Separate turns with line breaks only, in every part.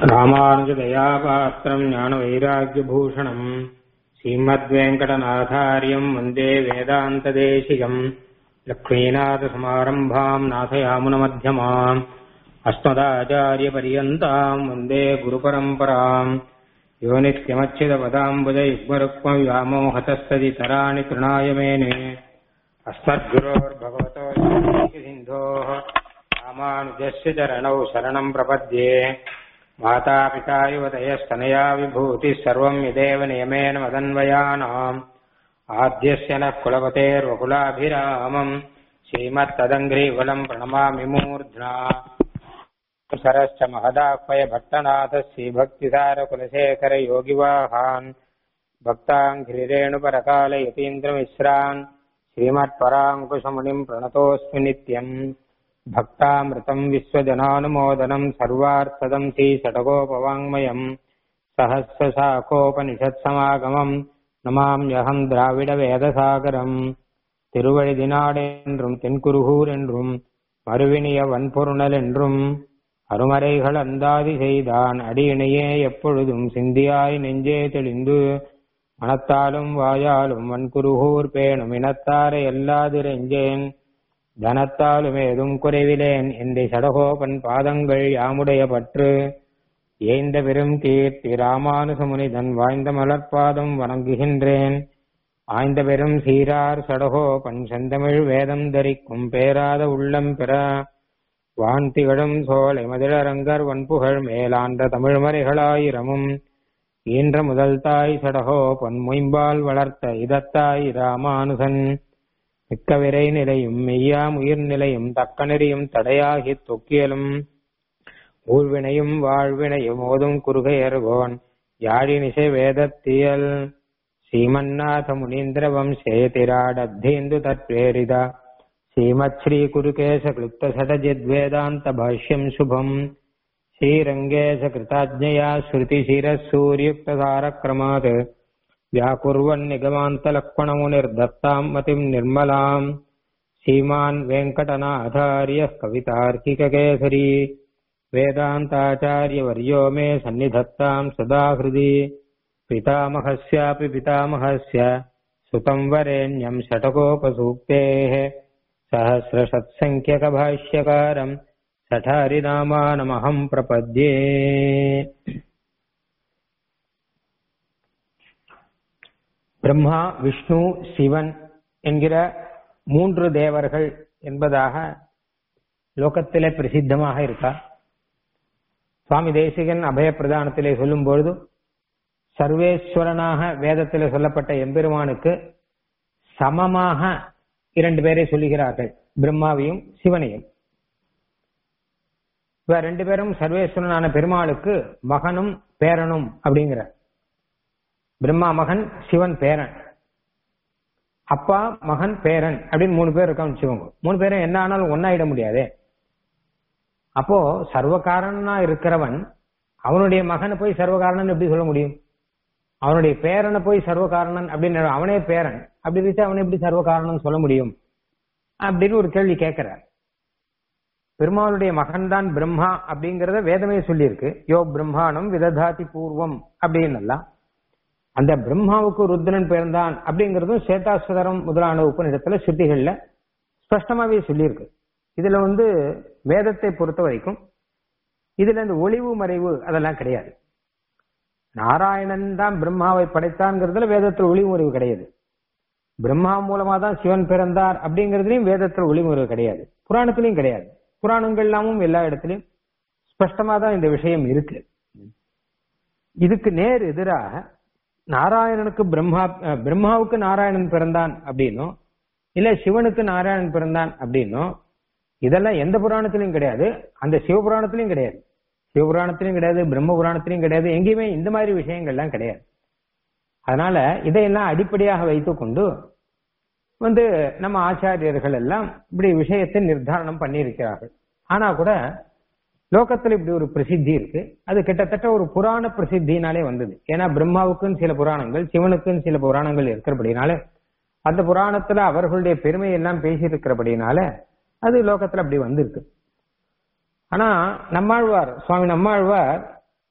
ராமானுஜதயாபாத்திரம் ஞானவைராக்கியபூஷணம் ஸ்ரீமத்வேங்கடநாதாரியம் வந்தே வேதாந்ததேசிகம் லக்ஷ்மீநாதசமாரம்பாம் நாசயாமுனமத்தியமாம் அஸ்மதாச்சாரியபரியந்தாம் வந்தே குருபரம்பராம் யோ நித்யமச்சிதபதாம்புஜயுக்மருக்மவ்யாமோஹதஸ்ததிதராணி திருணாய மேனே अस्मद्गुरोर्भगवतो सिन्धोः रामानुजस्य चरणौ शरणम् प्रपद्ये मातापिता युवतयस्तनया विभूतिः सर्वम् यदेव नियमेन मदन्वयानाम् आद्यस्य नः कुलपतेर्वकुलाभिरामम् श्रीमत्तदङ्घ्रीवलम् प्रणमामि मूर्ध्ना सरश्च महदाह्वय भट्टनाथः श्रीभक्तिसारकुलशेखर योगिवाहान् भक्ताङ्घ्रिरेणुपरकाल यतीन्द्रमिश्रान् श्रीमत्पराङ्कुशमुनिम् प्रणतोऽस्मि नित्यम् भक्तामृतम् विश्वजनानुमोदनम् सर्वार्थदम् श्रीषटकोपवाङ्मयम् सहस्रशाखोपनिषत्समागमम् நமாம்யகம் திராவிட வேதசாகரம் திருவழிதினாடென்றும் தென்குருகூர் என்றும் மறுவினிய வன்பொருணல் என்றும் அருமறைகள் அந்தாதி செய்தான் அடியினையே எப்பொழுதும் சிந்தியாய் நெஞ்சே தெளிந்து மனத்தாலும் வாயாலும் வன்குருகூர் பேணும் இனத்தாரை எல்லாதிரெஞ்சேன் தனத்தாலும் ஏதும் குறைவிலேன் எந்தை சடகோபன் பாதங்கள் யாமுடைய பற்று ஏய்ந்த பெரும் கீர்த்தி ராமானுசமுனிதன் வாய்ந்த மலர்பாதம் வணங்குகின்றேன் ஆய்ந்த பெரும் சீரார் சடகோபன் செந்தமிழ் வேதம் தரிக்கும் பேராத உள்ளம் பெற வான் திகழும் சோலை மதிலரங்கர் வன்புகழ் மேலாண்ட தமிழ்மறைகளாயிரமும் ஈன்ற முதல் தாய் சடகோ பொன்மொயம்பால் வளர்த்த இதத்தாய் ராமானுசன் மிக்க விரை நிலையும் மெய்யாம் உயிர் நிலையும் தக்க நெறியும் தடையாகித் தொக்கியலும் ஊழ்வினையும் வாழ்வினையும் ஓதும் குறுகையர்கோன் யாழினிசை வேதத்தியல் ஸ்ரீமன்னாத முனீந்திர வம்சேதிராடத்தேந்து தத்வேரித ஸ்ரீமத் ஸ்ரீ குருகேச கிளுப்த சடஜித்வேதாந்த பாஷ்யம் சுபம் श्रीरङ्गेशकृताज्ञया श्रुतिशिरःसूर्युक्तसारक्रमात् व्याकुर्वन्निगमान्तलक्ष्मणमुनिर्दत्ताम् मतिम् निर्मलाम् श्रीमान् वेङ्कटनाथार्यः कवितार्किककेसरी वेदान्ताचार्यवर्यो मे सन्निधत्ताम् सदा हृदि पितामहस्यापि पितामहस्य सुतम् वरेण्यम् षटकोपसूक्तेः सहस्रषत्सङ्ख्यकभाष्यकारम् சடாரிநாமானமகம் பிரபத்யே பிரம்மா விஷ்ணு சிவன் என்கிற மூன்று தேவர்கள் என்பதாக லோகத்திலே பிரசித்தமாக இருக்கா சுவாமி தேசிகன் அபய பிரதானத்திலே சொல்லும் பொழுது சர்வேஸ்வரனாக வேதத்திலே சொல்லப்பட்ட எம்பெருமானுக்கு சமமாக இரண்டு பேரை சொல்லுகிறார்கள் பிரம்மாவையும் சிவனையும் இவ ரெண்டு பேரும் சர்வேஸ்வரனான பெருமாளுக்கு மகனும் பேரனும் அப்படிங்கிற பிரம்மா மகன் சிவன் பேரன் அப்பா மகன் பேரன் அப்படின்னு மூணு பேர் இருக்கான்னு வச்சுக்கோங்க மூணு பேரும் என்ன ஆனாலும் ஒன்னாயிட முடியாதே அப்போ சர்வகாரணனா இருக்கிறவன் அவனுடைய மகனை போய் சர்வகாரணன் எப்படி சொல்ல முடியும் அவனுடைய பேரனை போய் சர்வகாரணன் அப்படின்னு அவனே பேரன் அப்படி வச்சு அவனை எப்படி சர்வகாரணன் சொல்ல முடியும் அப்படின்னு ஒரு கேள்வி கேட்கிறார் பெருமாளுடைய மகன்தான் பிரம்மா அப்படிங்கறத வேதமே சொல்லியிருக்கு யோ பிரம்மாணம் விததாதி பூர்வம் அப்படின்னு அந்த பிரம்மாவுக்கு ருத்ரன் பிறந்தான் அப்படிங்கறதும் சேதாஸ்வதரம் முதலான உபநிடத்துல சுத்திகள்ல ஸ்பஷ்டமாவே சொல்லியிருக்கு இதுல வந்து வேதத்தை பொறுத்த வரைக்கும் இதுல இந்த ஒளிவு மறைவு அதெல்லாம் கிடையாது நாராயணன் தான் பிரம்மாவை படைத்தான்ங்கிறதுல வேதத்துல ஒளிவு மறைவு கிடையாது பிரம்மா மூலமா தான் சிவன் பிறந்தார் அப்படிங்கறதுலயும் வேதத்துல ஒளிமுறை கிடையாது புராணத்திலையும் கிடையாது புராணங்கள் எல்லாமும் எல்லா இடத்துலயும் ஸ்பஷ்டமா தான் இந்த விஷயம் இருக்கு இதுக்கு நேர் எதிராக நாராயணனுக்கு பிரம்மா பிரம்மாவுக்கு நாராயணன் பிறந்தான் அப்படின்னும் இல்ல சிவனுக்கு நாராயணன் பிறந்தான் அப்படின்னும் இதெல்லாம் எந்த புராணத்திலையும் கிடையாது அந்த சிவபுராணத்திலையும் கிடையாது சிவபுராணத்திலையும் கிடையாது பிரம்ம புராணத்திலையும் கிடையாது எங்கேயுமே இந்த மாதிரி விஷயங்கள்லாம் கிடையாது அதனால இதையெல்லாம் அடிப்படையாக வைத்துக்கொண்டு வந்து நம்ம ஆச்சாரியர்கள் எல்லாம் இப்படி விஷயத்தை நிர்தாரணம் பண்ணியிருக்கிறார்கள் ஆனா கூட லோகத்துல இப்படி ஒரு பிரசித்தி இருக்கு அது கிட்டத்தட்ட ஒரு புராண பிரசித்தினாலே வந்தது ஏன்னா பிரம்மாவுக்குன்னு சில புராணங்கள் சிவனுக்குன்னு சில புராணங்கள் இருக்கிறபடினால அந்த புராணத்துல அவர்களுடைய பெருமை எல்லாம் பேசியிருக்கிறபடினால அது லோகத்துல அப்படி வந்திருக்கு ஆனா நம்மாழ்வார் சுவாமி நம்மாழ்வார்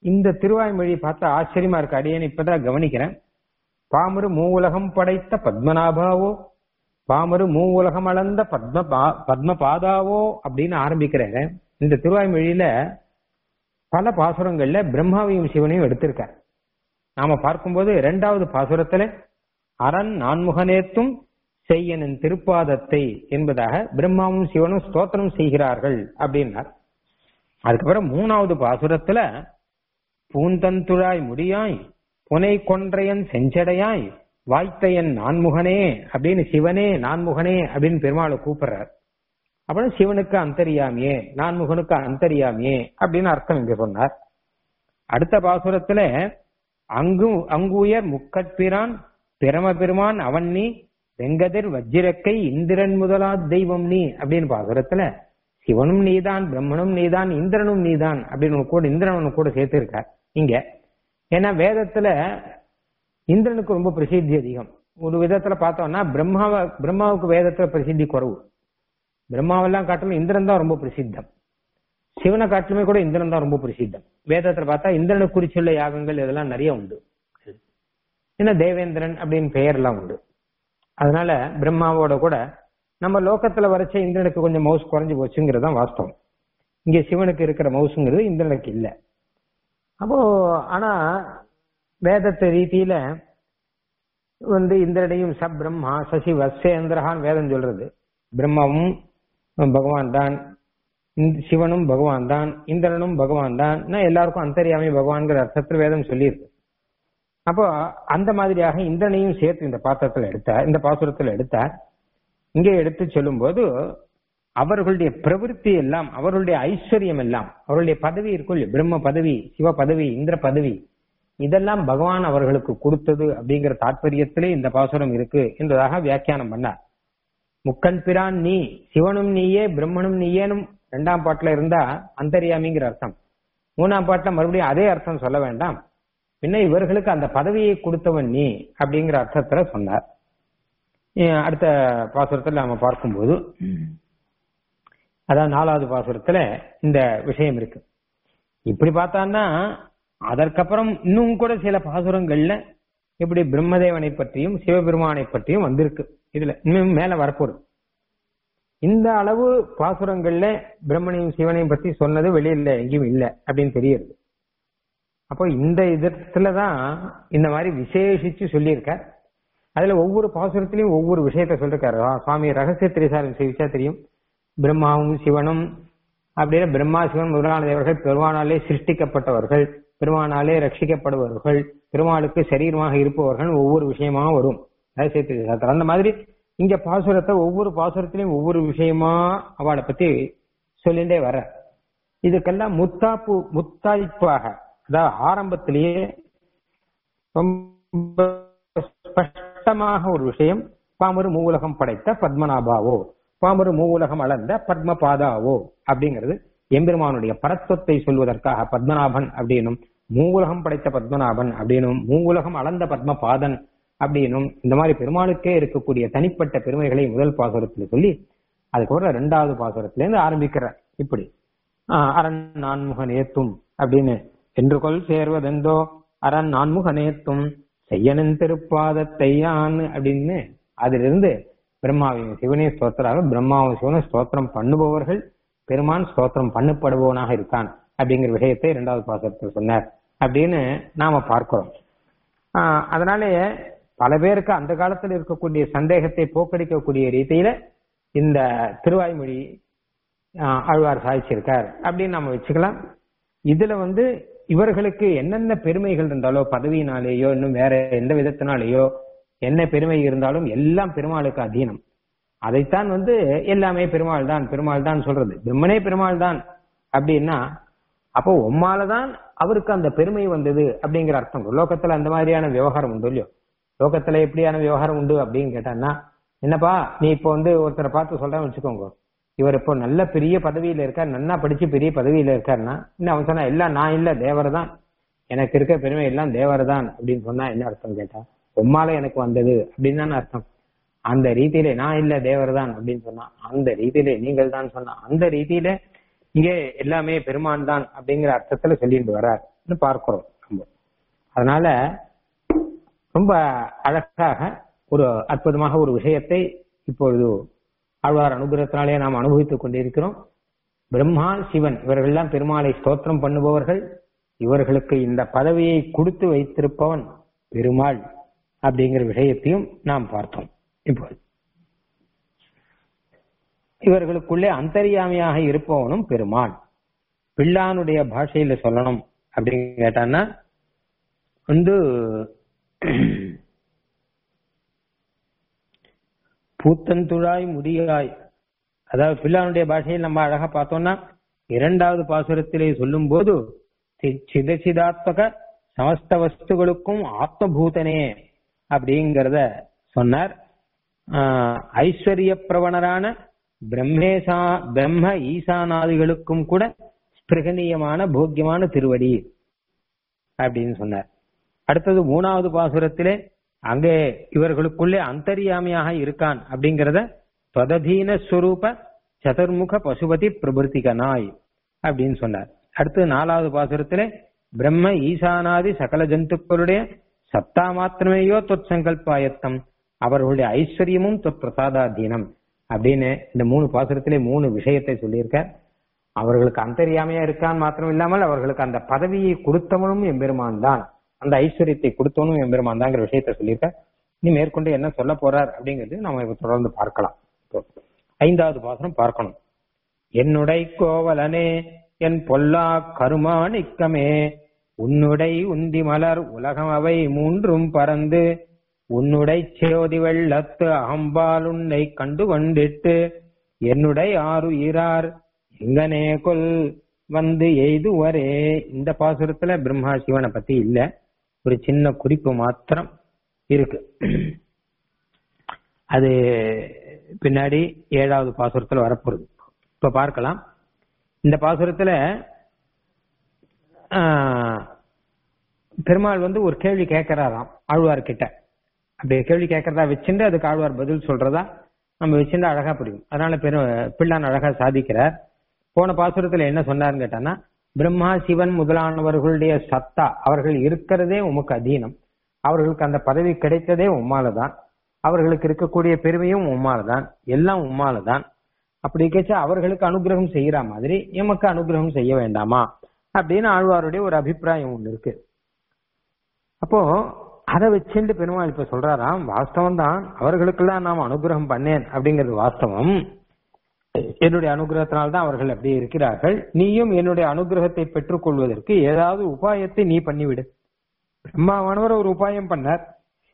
இந்த திருவாய்மொழி பார்த்தா ஆச்சரியமா இருக்கு அடியேன்னு இப்பதான் கவனிக்கிறேன் பாமரு மூவுலகம் படைத்த பத்மநாபாவோ பாமரு மூவுலகம் அளந்த பத்ம பா- பத்ம பாதாவோ அப்படின்னு ஆரம்பிக்கிறாரு இந்த திருவாய்மொழியில பல பாசுரங்கள்ல பிரம்மாவையும் சிவனையும் எடுத்திருக்கார் நாம பார்க்கும்போது இரண்டாவது பாசுரத்துல அரண் நான்முகனேத்தும் செய்யனின் திருப்பாதத்தை என்பதாக பிரம்மாவும் சிவனும் ஸ்தோத்திரம் செய்கிறார்கள் அப்படின்னார் அதுக்கப்புறம் மூணாவது பாசுரத்துல பூந்தந்துழாய் முடியாய் புனை கொன்றையன் செஞ்சடையாய் வாய்த்தையன் நான்முகனே அப்படின்னு சிவனே நான்முகனே அப்படின்னு பெருமாளை கூப்பிடுறார் அப்புறம் சிவனுக்கு அந்தரியாமியே நான்முகனுக்கு அந்தரியாமியே அப்படின்னு அர்த்தம் இங்க சொன்னார் அடுத்த பாசுரத்துல அங்கு அங்குயர் முக்கட்பிரான் பிரம பெருமான் அவன் நீ வெங்கதிர் வஜ்ரக்கை இந்திரன் முதலா தெய்வம் நீ அப்படின்னு பாசுரத்துல சிவனும் நீதான் பிரம்மனும் நீதான் இந்திரனும் நீதான் அப்படின்னு கூட இந்திரன் கூட சேர்த்திருக்கார் இங்க ஏன்னா வேதத்துல இந்திரனுக்கு ரொம்ப பிரசித்தி அதிகம் ஒரு விதத்துல பார்த்தோம்னா பிரம்மாவ பிரம்மாவுக்கு வேதத்துல பிரசித்தி குறவு பிரம்மாவெல்லாம் காட்டிலும் இந்திரன் தான் ரொம்ப பிரசித்தம் சிவனை காட்டிலுமே கூட இந்திரன் தான் ரொம்ப பிரசித்தம் வேதத்துல பார்த்தா இந்திரனை குறிச்சுள்ள யாகங்கள் இதெல்லாம் நிறைய உண்டு ஏன்னா தேவேந்திரன் அப்படின்னு பெயர் எல்லாம் உண்டு அதனால பிரம்மாவோட கூட நம்ம லோகத்துல வரைச்ச இந்திரனுக்கு கொஞ்சம் மவுஸ் குறைஞ்சு போச்சுங்கிறது தான் வாஸ்தவம் இங்க சிவனுக்கு இருக்கிற மவுசுங்கிறது இந்திரனுக்கு இல்ல அப்போ ஆனா வேதத்து ரீதியில வந்து இந்திரனையும் ச பிரம்மா சசி வத்சேந்திரஹான் வேதம் சொல்றது பிரம்மாவும் பகவான் தான் இந்த- சிவனும் பகவான் தான் இந்திரனும் பகவான் தான் நான் எல்லாருக்கும் அந்தரியாமை பகவான்கிற அர்த்தத்தில் வேதம் சொல்லியிருக்கு அப்போ அந்த மாதிரியாக இந்திரனையும் சேர்த்து இந்த பாத்திரத்துல எடுத்தார் இந்த பாசுரத்துல எடுத்தார் இங்கே எடுத்து சொல்லும்போது அவர்களுடைய பிரவிற்த்தி எல்லாம் அவர்களுடைய ஐஸ்வர்யம் எல்லாம் அவர்களுடைய பதவி இருக்கும் இல்லையா? பிரம்ம பதவி சிவ பதவி இந்திர பதவி இதெல்லாம் பகவான் அவர்களுக்கு கொடுத்தது அப்படிங்கிற தாற்பயத்திலே இந்த பாசுரம் இருக்கு என்பதாக வியாக்கியானம் பண்ணார் முக்கன் பிரான் நீ சிவனும் நீயே பிரம்மனும் நீயேனும் இரண்டாம் பாட்டுல இருந்தா அந்தரியாமிங்கிற அர்த்தம் மூணாம் பாட்டுல மறுபடியும் அதே அர்த்தம் சொல்ல வேண்டாம் பின்ன இவர்களுக்கு அந்த பதவியை கொடுத்தவன் நீ அப்படிங்கிற அர்த்தத்துல சொன்னார் அஹ் அடுத்த பாசுரத்துல நாம பார்க்கும்போது அதான் நாலாவது பாசுரத்துல இந்த விஷயம் இருக்கு இப்படி பார்த்தான்னா அதற்கப்புறம் இன்னும் கூட சில பாசுரங்கள்ல இப்படி பிரம்மதேவனை பற்றியும் சிவபெருமானை பற்றியும் வந்திருக்கு இதுல இன்னும் மேல வரப்போகுது இந்த அளவு பாசுரங்கள்ல பிரம்மனையும் சிவனையும் பத்தி சொன்னது வெளியில எங்கேயும் இல்லை அப்படின்னு தெரியுது அப்போ இந்த இதத்துலதான் இந்த மாதிரி விசேஷிச்சு சொல்லியிருக்கார் அதுல ஒவ்வொரு பாசுரத்திலையும் ஒவ்வொரு விஷயத்த சொல்லிருக்காரு ஆ, சுவாமி ரகசிய திரிசாரம் சேவிச்சா தெரியும் பிரம்மாவும் சிவனும் அப்படியே பிரம்மா சிவன் முதலான தேவர்கள் பெருமானாலே சிருஷ்டிக்கப்பட்டவர்கள் பெருமானாலே ரட்சிக்கப்படுபவர்கள் பெருமாளுக்கு சரீரமாக இருப்பவர்கள் ஒவ்வொரு விஷயமா வரும் ரகசிய திரிசாரத்தில் அந்த மாதிரி இங்க பாசுரத்தை ஒவ்வொரு பாசுரத்திலையும் ஒவ்வொரு விஷயமா அவளை பத்தி சொல்லிட்டே வர இதுக்கெல்லாம் முத்தாப்பு முத்தாய்ப்பாக அதாவது ஆரம்பத்திலேயே ரொம்ப ஸ்பஷ்டமாக ஒரு விஷயம் பாமரு மூவுலகம் படைத்த பத்மநாபாவோ பாமரு மூவுலகம் அளந்த பத்மபாதாவோ அப்படிங்கிறது எம்பெருமானுடைய பரத்வத்தை சொல்வதற்காக பத்மநாபன் அப்படின்னும் மூவுலகம் படைத்த பத்மநாபன் அப்படின்னும் மூவுலகம் அளந்த பத்மபாதன் அப்படின்னும் இந்த மாதிரி பெருமாளுக்கே இருக்கக்கூடிய தனிப்பட்ட பெருமைகளை முதல் பாசுரத்துல சொல்லி அதுக்கப்புறம் ரெண்டாவது பாசுரத்துல இருந்து ஆரம்பிக்கிறார் இப்படி ஆஹ் அரண் நான்முக நேத்தும் அப்படின்னு என்று கொள் சேர்வதெந்தோ அரண் நான்முக நேத்தும் செய்யனின் திருப்பாதத்தை யான் அப்படின்னு அதிலிருந்து பிரம்மாவையும் சிவனையும் ஸ்தோத்திராக பிரம்மாவும் சிவனும் ஸ்தோத்திரம் பண்ணுபவர்கள் பெருமான் ஸ்தோத்திரம் பண்ணப்படுபவனாக இருக்கான் அப்படிங்கிற விஷயத்தை இரண்டாவது பாசத்தில் சொன்னார் அப்படின்னு நாம பார்க்கிறோம் ஆஹ் அதனாலே பல பேருக்கு அந்த காலத்தில் இருக்கக்கூடிய சந்தேகத்தை போக்கடிக்கக்கூடிய ரீதியில இந்த திருவாய்மொழி ஆஹ் ஆழ்வார் சாதிச்சிருக்கார் அப்படின்னு நம்ம வச்சுக்கலாம் இதுல வந்து இவர்களுக்கு என்னென்ன பெருமைகள் இருந்தாலோ பதவியினாலேயோ இன்னும் வேற எந்த விதத்தினாலேயோ என்ன பெருமை இருந்தாலும் எல்லாம் பெருமாளுக்கு அதீனம் அதைத்தான் வந்து எல்லாமே பெருமாள் தான் பெருமாள் தான் சொல்றது பிரம்மனே பெருமாள் தான் அப்படின்னா அப்போ உம்மாலதான் அவருக்கு அந்த பெருமை வந்தது அப்படிங்கிற அர்த்தம் லோகத்துல அந்த மாதிரியான விவகாரம் உண்டு இல்லையோ லோகத்துல எப்படியான விவகாரம் உண்டு அப்படின்னு கேட்டான்னா என்னப்பா நீ இப்போ வந்து ஒருத்தரை பார்த்து சொல்றேன்னு வச்சுக்கோங்க இவர் இப்போ நல்ல பெரிய பதவியில இருக்கார் நன்னா படிச்சு பெரிய பதவியில இருக்காருன்னா இன்னும் அவன் சொன்னா எல்லாம் நான் இல்ல தேவர் தான் எனக்கு இருக்க பெருமை எல்லாம் தேவர் தான் அப்படின்னு சொன்னா என்ன அர்த்தம் கேட்டா உம்மால எனக்கு வந்தது அப்படின்னு தானே அர்த்தம் அந்த ரீதியில நான் இல்ல தேவர் தான் அப்படின்னு சொன்னா அந்த ரீதியில நீங்கள் தான் சொன்னா அந்த ரீதியில இங்கே எல்லாமே பெருமான் தான் அப்படிங்கிற அர்த்தத்துல சொல்லிட்டு வர்றார் பார்க்கிறோம் நம்ம அதனால ரொம்ப அழகாக ஒரு அற்புதமாக ஒரு விஷயத்தை இப்பொழுது ஆழ்வார் அனுகிரகத்தினாலே நாம் அனுபவித்துக் கொண்டிருக்கிறோம் பிரம்மா சிவன் இவர்கள்லாம் பெருமாளை ஸ்தோத்திரம் பண்ணுபவர்கள் இவர்களுக்கு இந்த பதவியை கொடுத்து வைத்திருப்பவன் பெருமாள் அப்படிங்கிற விஷயத்தையும் நாம் பார்த்தோம் இப்போ இவர்களுக்குள்ளே அந்தரியாமியாக இருப்பவனும் பெருமாள் பிள்ளானுடைய பாஷையில சொல்லணும் அப்படின்னு கேட்டான்னா வந்து பூத்தந்துழாய் முடியாய் அதாவது பிள்ளானுடைய பாஷையில் நம்ம அழகா பார்த்தோம்னா இரண்டாவது பாசுரத்திலே சொல்லும் போது சிதசிதாத்மக சமஸ்த வஸ்துகளுக்கும் ஆத்மபூதனே அப்படிங்கிறத சொன்னார் ஐஸ்வர்ய பிரவணரான பிரம்மேசா பிரம்ம ஈசானாதிகளுக்கும் கூட ஸ்பிருகனீயமான போக்கியமான திருவடி அப்படின்னு சொன்னார் அடுத்தது மூணாவது பாசுரத்திலே அங்கே இவர்களுக்குள்ளே அந்தரியாமியாக இருக்கான் அப்படிங்கிறத தொததீன ஸ்வரூப சதுர்முக பசுபதி பிரபுத்திகனாய் அப்படின்னு சொன்னார் அடுத்து நாலாவது பாசுரத்திலே பிரம்ம ஈசானாதி சகல ஜந்துக்களுடைய சத்தா மாத்திரமேயோ தொற்சங்கல்பாயத்தம் அவர்களுடைய ஐஸ்வர்யமும் தொற்பிரசாதாதீனம் அப்படின்னு இந்த மூணு பாசுரத்திலே மூணு விஷயத்தை சொல்லியிருக்கார் அவர்களுக்கு அந்தரியாமையா இருக்கான் மாத்திரம் இல்லாமல் அவர்களுக்கு அந்த பதவியை கொடுத்தவனும் எம்பெருமான் தான் அந்த ஐஸ்வர்யத்தை கொடுத்தவனும் எம்பெருமான் தாங்கிற விஷயத்த சொல்லியிருக்கார் இனி மேற்கொண்டு என்ன சொல்ல போறார் அப்படிங்கிறது நம்ம இப்ப தொடர்ந்து பார்க்கலாம் ஐந்தாவது பாசனம் பார்க்கணும் என்னுடை கோவலனே என் பொல்லா கருமாணிக்கமே உன்னுடை உந்தி மலர் உலகம் அவை மூன்றும் பறந்து உன்னுடை சேதி வெள்ளத்து அகம்பால் உன்னை கண்டு கொண்டிட்டு என்னுடை ஆறு ஈரார் எங்கனே கொல் வந்து எய்துவரே இந்த பாசுரத்துல பிரம்மா சிவனை பத்தி இல்ல ஒரு சின்ன குறிப்பு மாத்திரம் இருக்கு அது பின்னாடி ஏழாவது பாசுரத்துல வரப்போகுது இப்ப பார்க்கலாம் இந்த பாசுரத்துல பெருமாள் வந்து ஒரு கேள்வி கேட்கிறாராம் ஆழ்வார் கிட்ட அப்படி கேள்வி கேட்கறதா வச்சுட்டு அதுக்கு ஆழ்வார் பதில் சொல்றதா நம்ம வச்சுட்டு அழகா புரியும் அதனால பெரு பிள்ளான் அழகா சாதிக்கிறார் போன பாசுரத்துல என்ன சொன்னாருன்னு கேட்டான்னா பிரம்மா சிவன் முதலானவர்களுடைய சத்தா அவர்கள் இருக்கிறதே உமக்கு அதீனம் அவர்களுக்கு அந்த பதவி கிடைத்ததே உம்மாலதான் அவர்களுக்கு இருக்கக்கூடிய பெருமையும் உம்மாலதான் எல்லாம் உம்மாலதான் அப்படி கேச்சா அவர்களுக்கு அனுகிரகம் செய்யற மாதிரி எமக்கு அனுகிரகம் செய்ய வேண்டாமா அப்படின்னு ஆழ்வாருடைய ஒரு அபிப்பிராயம் ஒண்ணு இருக்கு அப்போ அதை வச்சுட்டு பெருமாள் இப்ப சொல்றாராம் வாஸ்தவம் தான் அவர்களுக்கெல்லாம் நாம் அனுகிரகம் பண்ணேன் அப்படிங்கிறது வாஸ்தவம் என்னுடைய அனுகிரகத்தினால்தான் அவர்கள் அப்படியே இருக்கிறார்கள் நீயும் என்னுடைய அனுகிரகத்தை பெற்றுக் கொள்வதற்கு ஏதாவது உபாயத்தை நீ பண்ணிவிடு பிரம்மாவானவர் ஒரு உபாயம் பண்ணார்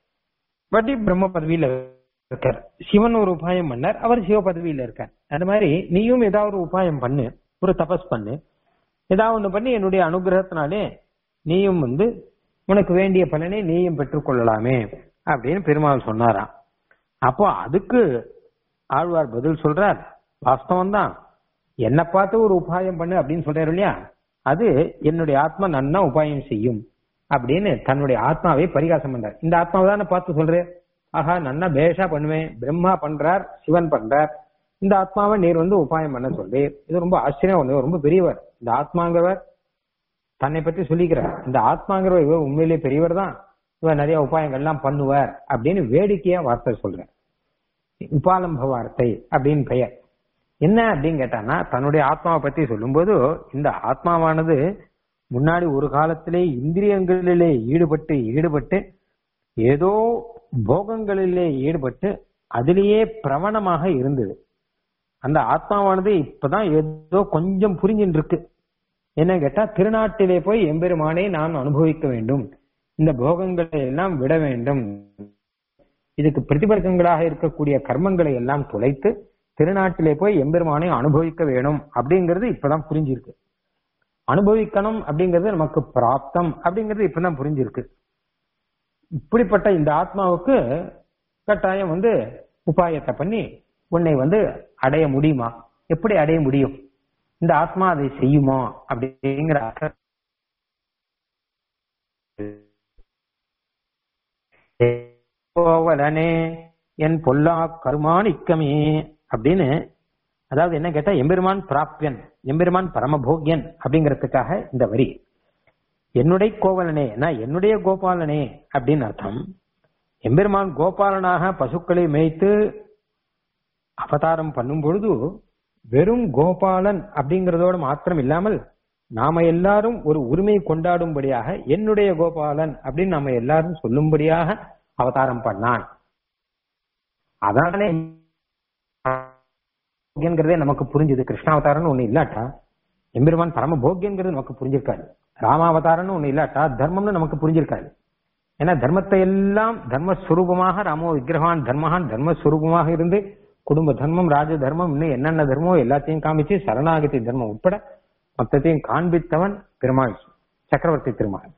பட் பிரம்ம பதவியில இருக்கார் சிவன் ஒரு உபாயம் பண்ணார் அவர் சிவ பதவியில இருக்கார் அந்த மாதிரி நீயும் ஏதாவது ஒரு உபாயம் பண்ணு ஒரு தபஸ் பண்ணு ஏதாவது ஒண்ணு பண்ணி என்னுடைய அனுகிரகத்தினாலே நீயும் வந்து உனக்கு வேண்டிய பலனை நீயும் பெற்றுக்கொள்ளலாமே அப்படின்னு பெருமாள் சொன்னாராம் அப்போ அதுக்கு ஆழ்வார் பதில் சொல்றார் வாஸ்தவம் தான் என்ன பார்த்து ஒரு உபாயம் பண்ணு அப்படின்னு சொல்றாரு இல்லையா அது என்னுடைய ஆத்மா நன்னா உபாயம் செய்யும் அப்படின்னு தன்னுடைய ஆத்மாவை பரிகாசம் பண்றார் இந்த ஆத்மாவை தானே பார்த்து சொல்றேன் ஆஹா நன்னா பேஷா பண்ணுவேன் பிரம்மா பண்றார் சிவன் பண்றார் இந்த ஆத்மாவை நீர் வந்து உபாயம் பண்ண சொல்லி இது ரொம்ப ஆச்சரியம் ஒண்ணு ரொம்ப பெரியவர் இந்த ஆத்மாங்கிறவர் தன்னை பற்றி சொல்லிக்கிறார் இந்த ஆத்மாங்கிறவர் இவர் உண்மையிலேயே பெரியவர் தான் இவர் நிறைய உபாயங்கள்லாம் பண்ணுவார் அப்படின்னு வேடிக்கையா வார்த்தை சொல்றார் உபாலம்ப வார்த்தை அப்படின்னு பெயர் என்ன அப்படின்னு கேட்டான்னா தன்னுடைய ஆத்மாவை பத்தி சொல்லும்போது இந்த ஆத்மாவானது முன்னாடி ஒரு காலத்திலே இந்திரியங்களிலே ஈடுபட்டு ஈடுபட்டு ஏதோ போகங்களிலே ஈடுபட்டு அதிலேயே பிரவணமாக இருந்தது அந்த ஆத்மாவானது இப்பதான் ஏதோ கொஞ்சம் புரிஞ்சுட்டு இருக்கு என்ன கேட்டா திருநாட்டிலே போய் எம்பெருமானை நான் அனுபவிக்க வேண்டும் இந்த போகங்களை எல்லாம் விட வேண்டும் இதுக்கு பிரதிபலங்களாக இருக்கக்கூடிய கர்மங்களை எல்லாம் துளைத்து திருநாட்டிலே போய் எம்பெருமானை அனுபவிக்க வேணும் அப்படிங்கிறது இப்பதான் புரிஞ்சிருக்கு அனுபவிக்கணும் அப்படிங்கிறது நமக்கு பிராப்தம் அப்படிங்கிறது இப்பதான் புரிஞ்சிருக்கு இப்படிப்பட்ட இந்த ஆத்மாவுக்கு கட்டாயம் வந்து உபாயத்தை பண்ணி உன்னை வந்து அடைய முடியுமா எப்படி அடைய முடியும் இந்த ஆத்மா அதை செய்யுமா அப்படிங்கிற கோவலனே என் பொல்லா கருமாணிக்கமே அப்படின்னு அதாவது என்ன கேட்டா எம்பெருமான் பிராப்யன் எம்பெருமான் பரமபோக்யன் அப்படிங்கிறதுக்காக இந்த வரி என்னுடைய கோவலனே நான் என்னுடைய கோபாலனே அப்படின்னு அர்த்தம் எம்பெருமான் கோபாலனாக பசுக்களை மேய்த்து அவதாரம் பண்ணும் பொழுது வெறும் கோபாலன் அப்படிங்கறதோட மாத்திரம் இல்லாமல் நாம எல்லாரும் ஒரு உரிமை கொண்டாடும்படியாக என்னுடைய கோபாலன் அப்படின்னு நம்ம எல்லாரும் சொல்லும்படியாக அவதாரம் பண்ணான் அதானே போக்கியங்கிறதே நமக்கு புரிஞ்சுது கிருஷ்ணாவதாரம்னு ஒண்ணு இல்லாட்டா எம்பெருமான் பரம போக்கியங்கிறது நமக்கு புரிஞ்சிருக்காது ராமாவதாரம்னு ஒண்ணு இல்லாட்டா தர்மம்னு நமக்கு புரிஞ்சிருக்காது ஏன்னா தர்மத்தை எல்லாம் தர்மஸ்வரூபமாக ராமோ விக்கிரகான் தர்மஹான் தர்மஸ்வரூபமாக இருந்து குடும்ப தர்மம் ராஜ தர்மம் இன்னும் என்னென்ன தர்மம் எல்லாத்தையும் காமிச்சு சரணாகதி தர்மம் உட்பட மொத்தத்தையும் காண்பித்தவன் பெருமாள் சக்கரவர்த்தி திருமகன்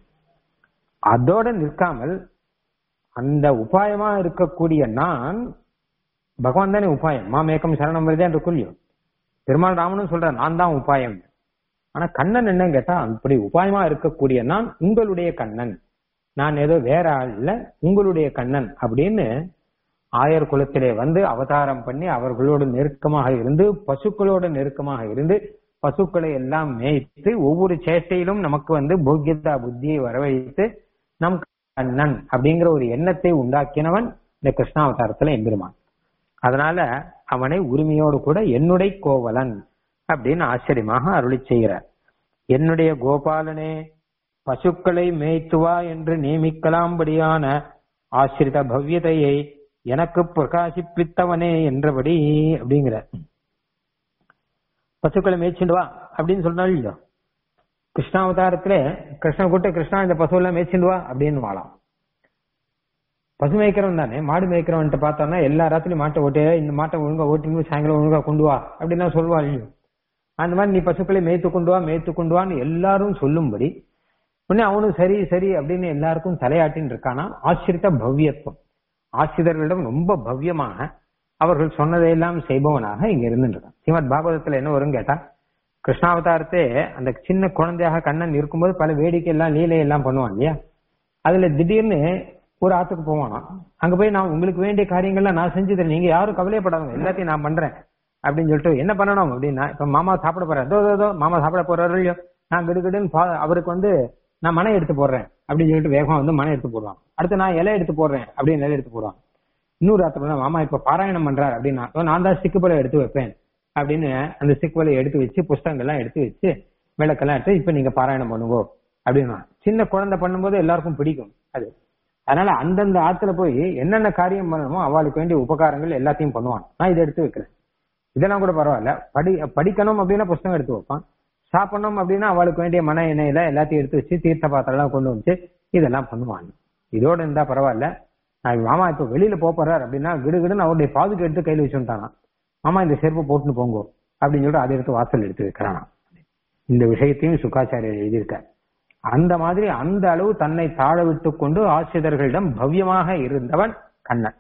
அதோட நிற்காமல் அந்த உபாயமா இருக்கக்கூடிய நான் பகவான் தானே உபாயம் மாமேக்கம் சரணம் வருதே என்று கொல்லியும் பெருமாள் ராமனும் சொல்ற நான் தான் உபாயம் ஆனா கண்ணன் என்னன்னு கேட்டா அப்படி உபாயமா இருக்கக்கூடிய நான் உங்களுடைய கண்ணன் நான் ஏதோ வேற ஆள் இல்ல உங்களுடைய கண்ணன் அப்படின்னு ஆயர் குலத்திலே வந்து அவதாரம் பண்ணி அவர்களோடு நெருக்கமாக இருந்து பசுக்களோடு நெருக்கமாக இருந்து பசுக்களை எல்லாம் மேய்த்து ஒவ்வொரு சேட்டையிலும் நமக்கு வந்து போக்கியதா புத்தியை வரவழைத்து நம் கண்ணன் அப்படிங்கிற ஒரு எண்ணத்தை உண்டாக்கினவன் இந்த கிருஷ்ணாவதாரத்துல எம்பெருமான் அதனால அவனை உரிமையோடு கூட என்னுடைய கோவலன் அப்படின்னு ஆச்சரியமாக அருளி செய்கிறார் என்னுடைய கோபாலனே பசுக்களை மேய்த்துவா என்று நியமிக்கலாம்படியான ஆசிரித பவ்யதையை எனக்கு பிரகாசிப்பித்தவனே என்றபடி அப்படிங்கிறார் பசுக்களை மேய்ச்சிண்டு வா அப்படின்னு சொன்னாலும் இல்லையோ கிருஷ்ணாவதாரத்துல கிருஷ்ணன் கூட்ட கிருஷ்ணா இந்த பசு எல்லாம் மேய்ச்சிண்டு வா அப்படின்னு வாழாம் பசு மேய்க்கிறவன் தானே மாடு மேய்க்கிறவன்ட்டு பார்த்தோம்னா எல்லா ராத்திரியும் மாட்டை ஓட்டு இந்த மாட்டை ஒழுங்கா ஓட்டிங்க சாயங்காலம் ஒழுங்கா கொண்டு வா அப்படின்னு சொல்லுவா இல்லையோ அந்த மாதிரி நீ பசுக்களை மேய்த்து கொண்டு வா மேய்த்து கொண்டு வான்னு எல்லாரும் சொல்லும்படி உடனே அவனும் சரி சரி அப்படின்னு எல்லாருக்கும் தலையாட்டின்னு இருக்கானா ஆசிரித்த பவ்யத்துவம் ஆசிரியர்களிடம் ரொம்ப பவ்யமாக அவர்கள் சொன்னதையெல்லாம் செய்பவனாக இங்க இருந்துருக்கான் ஸ்ரீமத் பாகவதத்துல என்ன வரும் கேட்டா கிருஷ்ணாவதாரத்தே அந்த சின்ன குழந்தையாக கண்ணன் இருக்கும்போது பல வேடிக்கை எல்லாம் லீலை எல்லாம் பண்ணுவான் இல்லையா அதுல திடீர்னு ஒரு ஆத்துக்கு போவானா அங்க போய் நான் உங்களுக்கு வேண்டிய காரியங்கள்லாம் நான் செஞ்சு தரேன் நீங்க யாரும் கவலையப்படாதவங்க எல்லாத்தையும் நான் பண்றேன் அப்படின்னு சொல்லிட்டு என்ன பண்ணணும் அப்படின்னா இப்ப மாமா சாப்பிட போறாரு இதோ இதோ, இதோ மாமா சாப்பிட போறாரு இல்லையோ நான் கிடுகிடுன்னு பா- அவருக்கு வந்து நான் மனை எடுத்து போடுறேன் அப்படின்னு சொல்லிட்டு வேகமா வந்து மனை எடுத்து போடுவான் அடுத்து நான் இலை எடுத்து போடுறேன் அப்படின்னு இலை எடுத்து போடுவான் இன்னொரு ராத்திரி மாமா இப்ப பாராயணம் பண்றாரு அப்படின்னா "ஓ, நான் தான் சிக்குப்பலை எடுத்து வைப்பேன் அப்படின்னு அந்த சிக்குப்பலை எடுத்து வச்சு புஸ்தகங்கள்லாம் எடுத்து வச்சு விளக்கெல்லாம் எடுத்து இப்ப நீங்க பாராயணம் பண்ணுவோம் அப்படின்னா சின்ன குழந்தை பண்ணும்போது எல்லாருக்கும் பிடிக்கும் அது அதனால அந்தந்த ஆத்துல போய் என்னென்ன காரியம் பண்ணணுமோ அவளுக்கு வேண்டிய உபகாரங்கள் எல்லாத்தையும் பண்ணுவான் நான் இதை எடுத்து வைக்கிறேன் இதெல்லாம் கூட பரவாயில்ல படி படிக்கணும் அப்படின்னா புஸ்தகம் எடுத்து வைப்பான் சாப்பிடணும் அப்படின்னா அவளுக்கு வேண்டிய மன எண்ணெயில எல்லாத்தையும் எடுத்து வச்சு தீர்த்த பாத்திரம் எல்லாம் கொண்டு வந்து இதெல்லாம் பண்ணுவான் இதோட இருந்தா பரவாயில்ல நான் மாமா இப்ப வெளியில போப் போறாரு அப்படின்னா கிடுகிடுன்னு அவருடைய பாதுக்கு எடுத்து கையில வச்சுட்டானா மாமா இந்த செருப்பு போட்டுன்னு போங்கோ அப்படின்னு சொல்லிட்டு அதை எடுத்து வாசல் எடுத்து வைக்கிறானா இந்த விஷயத்தையும் சுக்காச்சாரியர் எழுதியிருக்கார் அந்த மாதிரி அந்த அளவு தன்னை தாழ விட்டு கொண்டு ஆசிரியர்களிடம் பவ்யமாக இருந்தவன் கண்ணன்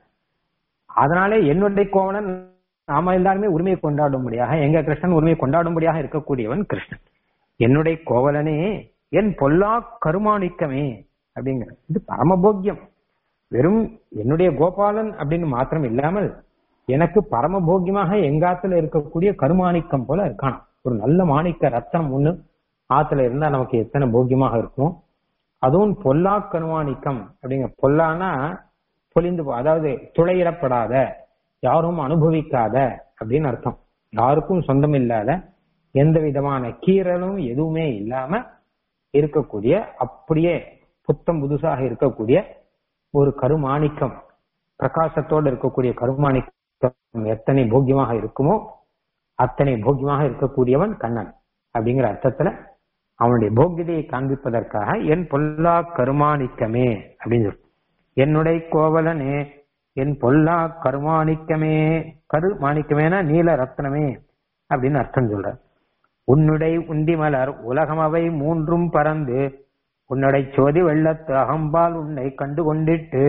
அதனாலே என்னுடைய கோவலன் நாம எல்லாருமே உரிமையை கொண்டாடும்படியாக எங்க கிருஷ்ணன் உரிமையை கொண்டாடும்படியாக இருக்கக்கூடியவன் கிருஷ்ணன் என்னுடைய கோவலனே என் பொல்லா கருமாணிக்கமே அப்படிங்கிற இது பரமபோக்கியம் வெறும் என்னுடைய கோபாலன் அப்படின்னு மாத்திரம் இல்லாமல் எனக்கு பரமபோக்கியமாக எங்காத்துல இருக்கக்கூடிய கருமாணிக்கம் போல இருக்கானாம் ஒரு நல்ல மாணிக்க ரத்தனம் ஒண்ணு ஆத்துல இருந்தா நமக்கு எத்தனை போக்கியமாக இருக்கும் அதுவும் பொல்லா கருமாணிக்கம் அப்படிங்கிற பொல்லானா பொலிந்து போ- அதாவது துளையிடப்படாத யாரும் அனுபவிக்காத அப்படின்னு அர்த்தம் யாருக்கும் சொந்தம் இல்லாத எந்த விதமான கீறலும் எதுவுமே இல்லாம இருக்கக்கூடிய அப்படியே புத்தம் புதுசாக இருக்கக்கூடிய ஒரு கருமாணிக்கம் பிரகாசத்தோடு இருக்கக்கூடிய கருமாணிக்கம் எத்தனை போக்கியமாக இருக்குமோ அத்தனை போக்கியமாக இருக்கக்கூடியவன் கண்ணன் அப்படிங்கிற அர்த்தத்துல அவனுடைய போக்கியதையை காண்பிப்பதற்காக என் பொல்லா கருமாணிக்கமே அப்படின்னு சொல்லு என்னுடைய கோவலனே என் பொல்லா கருமாணிக்கமே கரு மாணிக்கமேனா நீல ரத்னமே அப்படின்னு அர்த்தம் சொல்ற உன்னுடை உண்டி மலர் உலகமவை மூன்றும் பறந்து உன்னுடை சோதி வெள்ளத்து அகம்பால் உன்னை கண்டு கொண்டிட்டு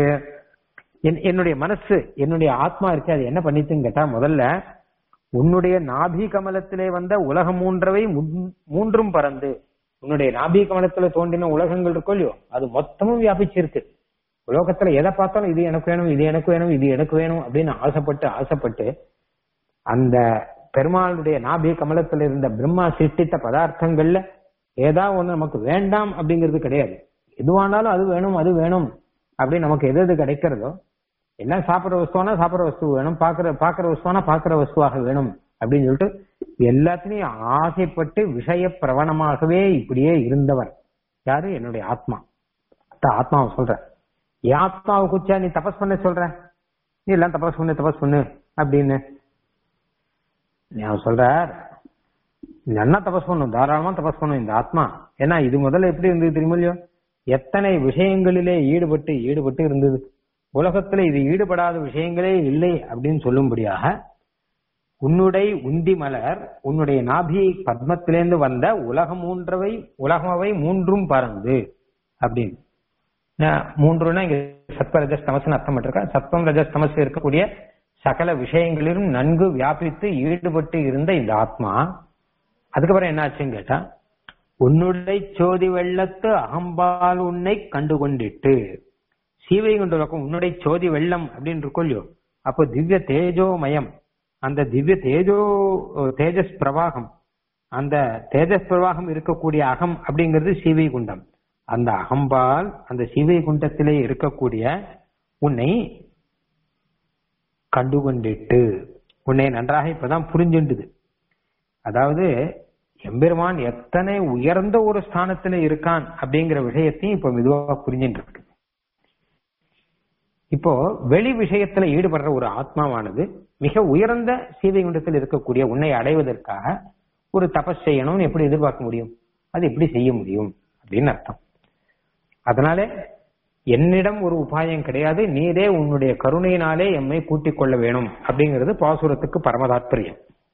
என்- என்னுடைய மனசு என்னுடைய ஆத்மா இருக்கு அது என்ன பண்ணிச்சுன்னு கேட்டா முதல்ல உன்னுடைய நாபி கமலத்திலே வந்த உலகம் மூன்றவை முன்- மூன்றும் பறந்து உன்னுடைய நாபி கமலத்துல தோன்றின உலகங்கள் இருக்கோ இல்லையோ அது மொத்தமும் வியாபிச்சிருக்கு உலகத்துல எதை பார்த்தாலும் இது எனக்கு வேணும் இது எனக்கு வேணும் இது எனக்கு வேணும் அப்படின்னு ஆசைப்பட்டு ஆசைப்பட்டு அந்த பெருமாளுடைய நாபி கமலத்தில் இருந்த பிரம்மா சிருஷ்டித்த பதார்த்தங்கள்ல ஏதாவது ஒண்ணு நமக்கு வேண்டாம் அப்படிங்கிறது கிடையாது எதுவானாலும் அது வேணும் அது வேணும் அப்படின்னு நமக்கு எது எது கிடைக்கிறதோ எல்லாம் சாப்பிட்ற வஸ்துவானா சாப்பிட்ற வஸ்து வேணும் பாக்குற பாக்குற வஸ்துவானா பாக்குற வஸ்துவாக வேணும் அப்படின்னு சொல்லிட்டு எல்லாத்திலையும் ஆசைப்பட்டு விஷய பிரவணமாகவே இப்படியே இருந்தவர் யாரு என்னுடைய ஆத்மா அதான் ஆத்மாவை சொல்ற என் ஆத்மாவை குச்சா நீ தபஸ் பண்ண சொல்ற நீ எல்லாம் தபஸ் பண்ணு தபஸ் பண்ணு அப்படின்னு நீ அவர் சொல்றார் நல்லா தபஸ் பண்ணும் தாராளமா தபஸ் பண்ணும் இந்த ஆத்மா ஏன்னா இது முதல்ல எப்படி இருந்தது தெரியுமா இல்லையோ எத்தனை விஷயங்களிலே ஈடுபட்டு ஈடுபட்டு இருந்தது உலகத்துல இது ஈடுபடாத விஷயங்களே இல்லை அப்படின்னு சொல்லும்படியாக உன்னுடைய உந்தி மலர் உன்னுடைய நாபி பத்மத்திலேருந்து வந்த உலகம் மூன்றவை உலகமவை மூன்றும் பறந்து அப்படின்னு நான் மூன்றுனா இங்க சத்வ ரஜஸ் தமசுன்னு அர்த்தம் பண்ணிருக்கா சத்வம் ரஜஸ் தமசு இருக்கக்கூடிய சகல விஷயங்களிலும் நன்கு வியாபித்து ஈடுபட்டு இருந்த இந்த ஆத்மா அதுக்கப்புறம் என்ன ஆச்சுன்னு கேட்டா உன்னுடைய சோதி வெள்ளத்து அகம்பால் உன்னை கண்டு கொண்டிட்டு சீவை கொண்டு உன்னுடைய சோதி வெள்ளம் அப்படின்னு இருக்கும் இல்லையோ அப்போ திவ்ய தேஜோமயம் அந்த திவ்ய தேஜோ தேஜஸ் பிரவாகம் அந்த தேஜஸ் பிரவாகம் இருக்கக்கூடிய அகம் அப்படிங்கிறது சீவை குண்டம் அந்த அகம்பால் அந்த சீவை குண்டத்திலே இருக்கக்கூடிய உன்னை கண்டுகொண்டிட்டு உன்னை நன்றாக இப்பதான் புரிஞ்சுண்டுது அதாவது எம்பெருமான் எத்தனை உயர்ந்த ஒரு ஸ்தானத்துல இருக்கான் அப்படிங்கிற விஷயத்தையும் இப்ப மெதுவா புரிஞ்சுட்டு இருக்கு இப்போ வெளி விஷயத்துல ஈடுபடுற ஒரு ஆத்மாவானது மிக உயர்ந்த சீதை குண்டத்தில் இருக்கக்கூடிய உன்னை அடைவதற்காக ஒரு தபஸ் செய்யணும்னு எப்படி எதிர்பார்க்க முடியும் அது எப்படி செய்ய முடியும் அப்படின்னு அர்த்தம் அதனால என்னிடம் ஒரு உபாயம் கிடையாது நீரே உன்னுடைய கருணையினாலே எம்மை கூட்டிக் கொள்ள வேணும் அப்படிங்கிறது பாசுரத்துக்கு பரமதாத்பரியம்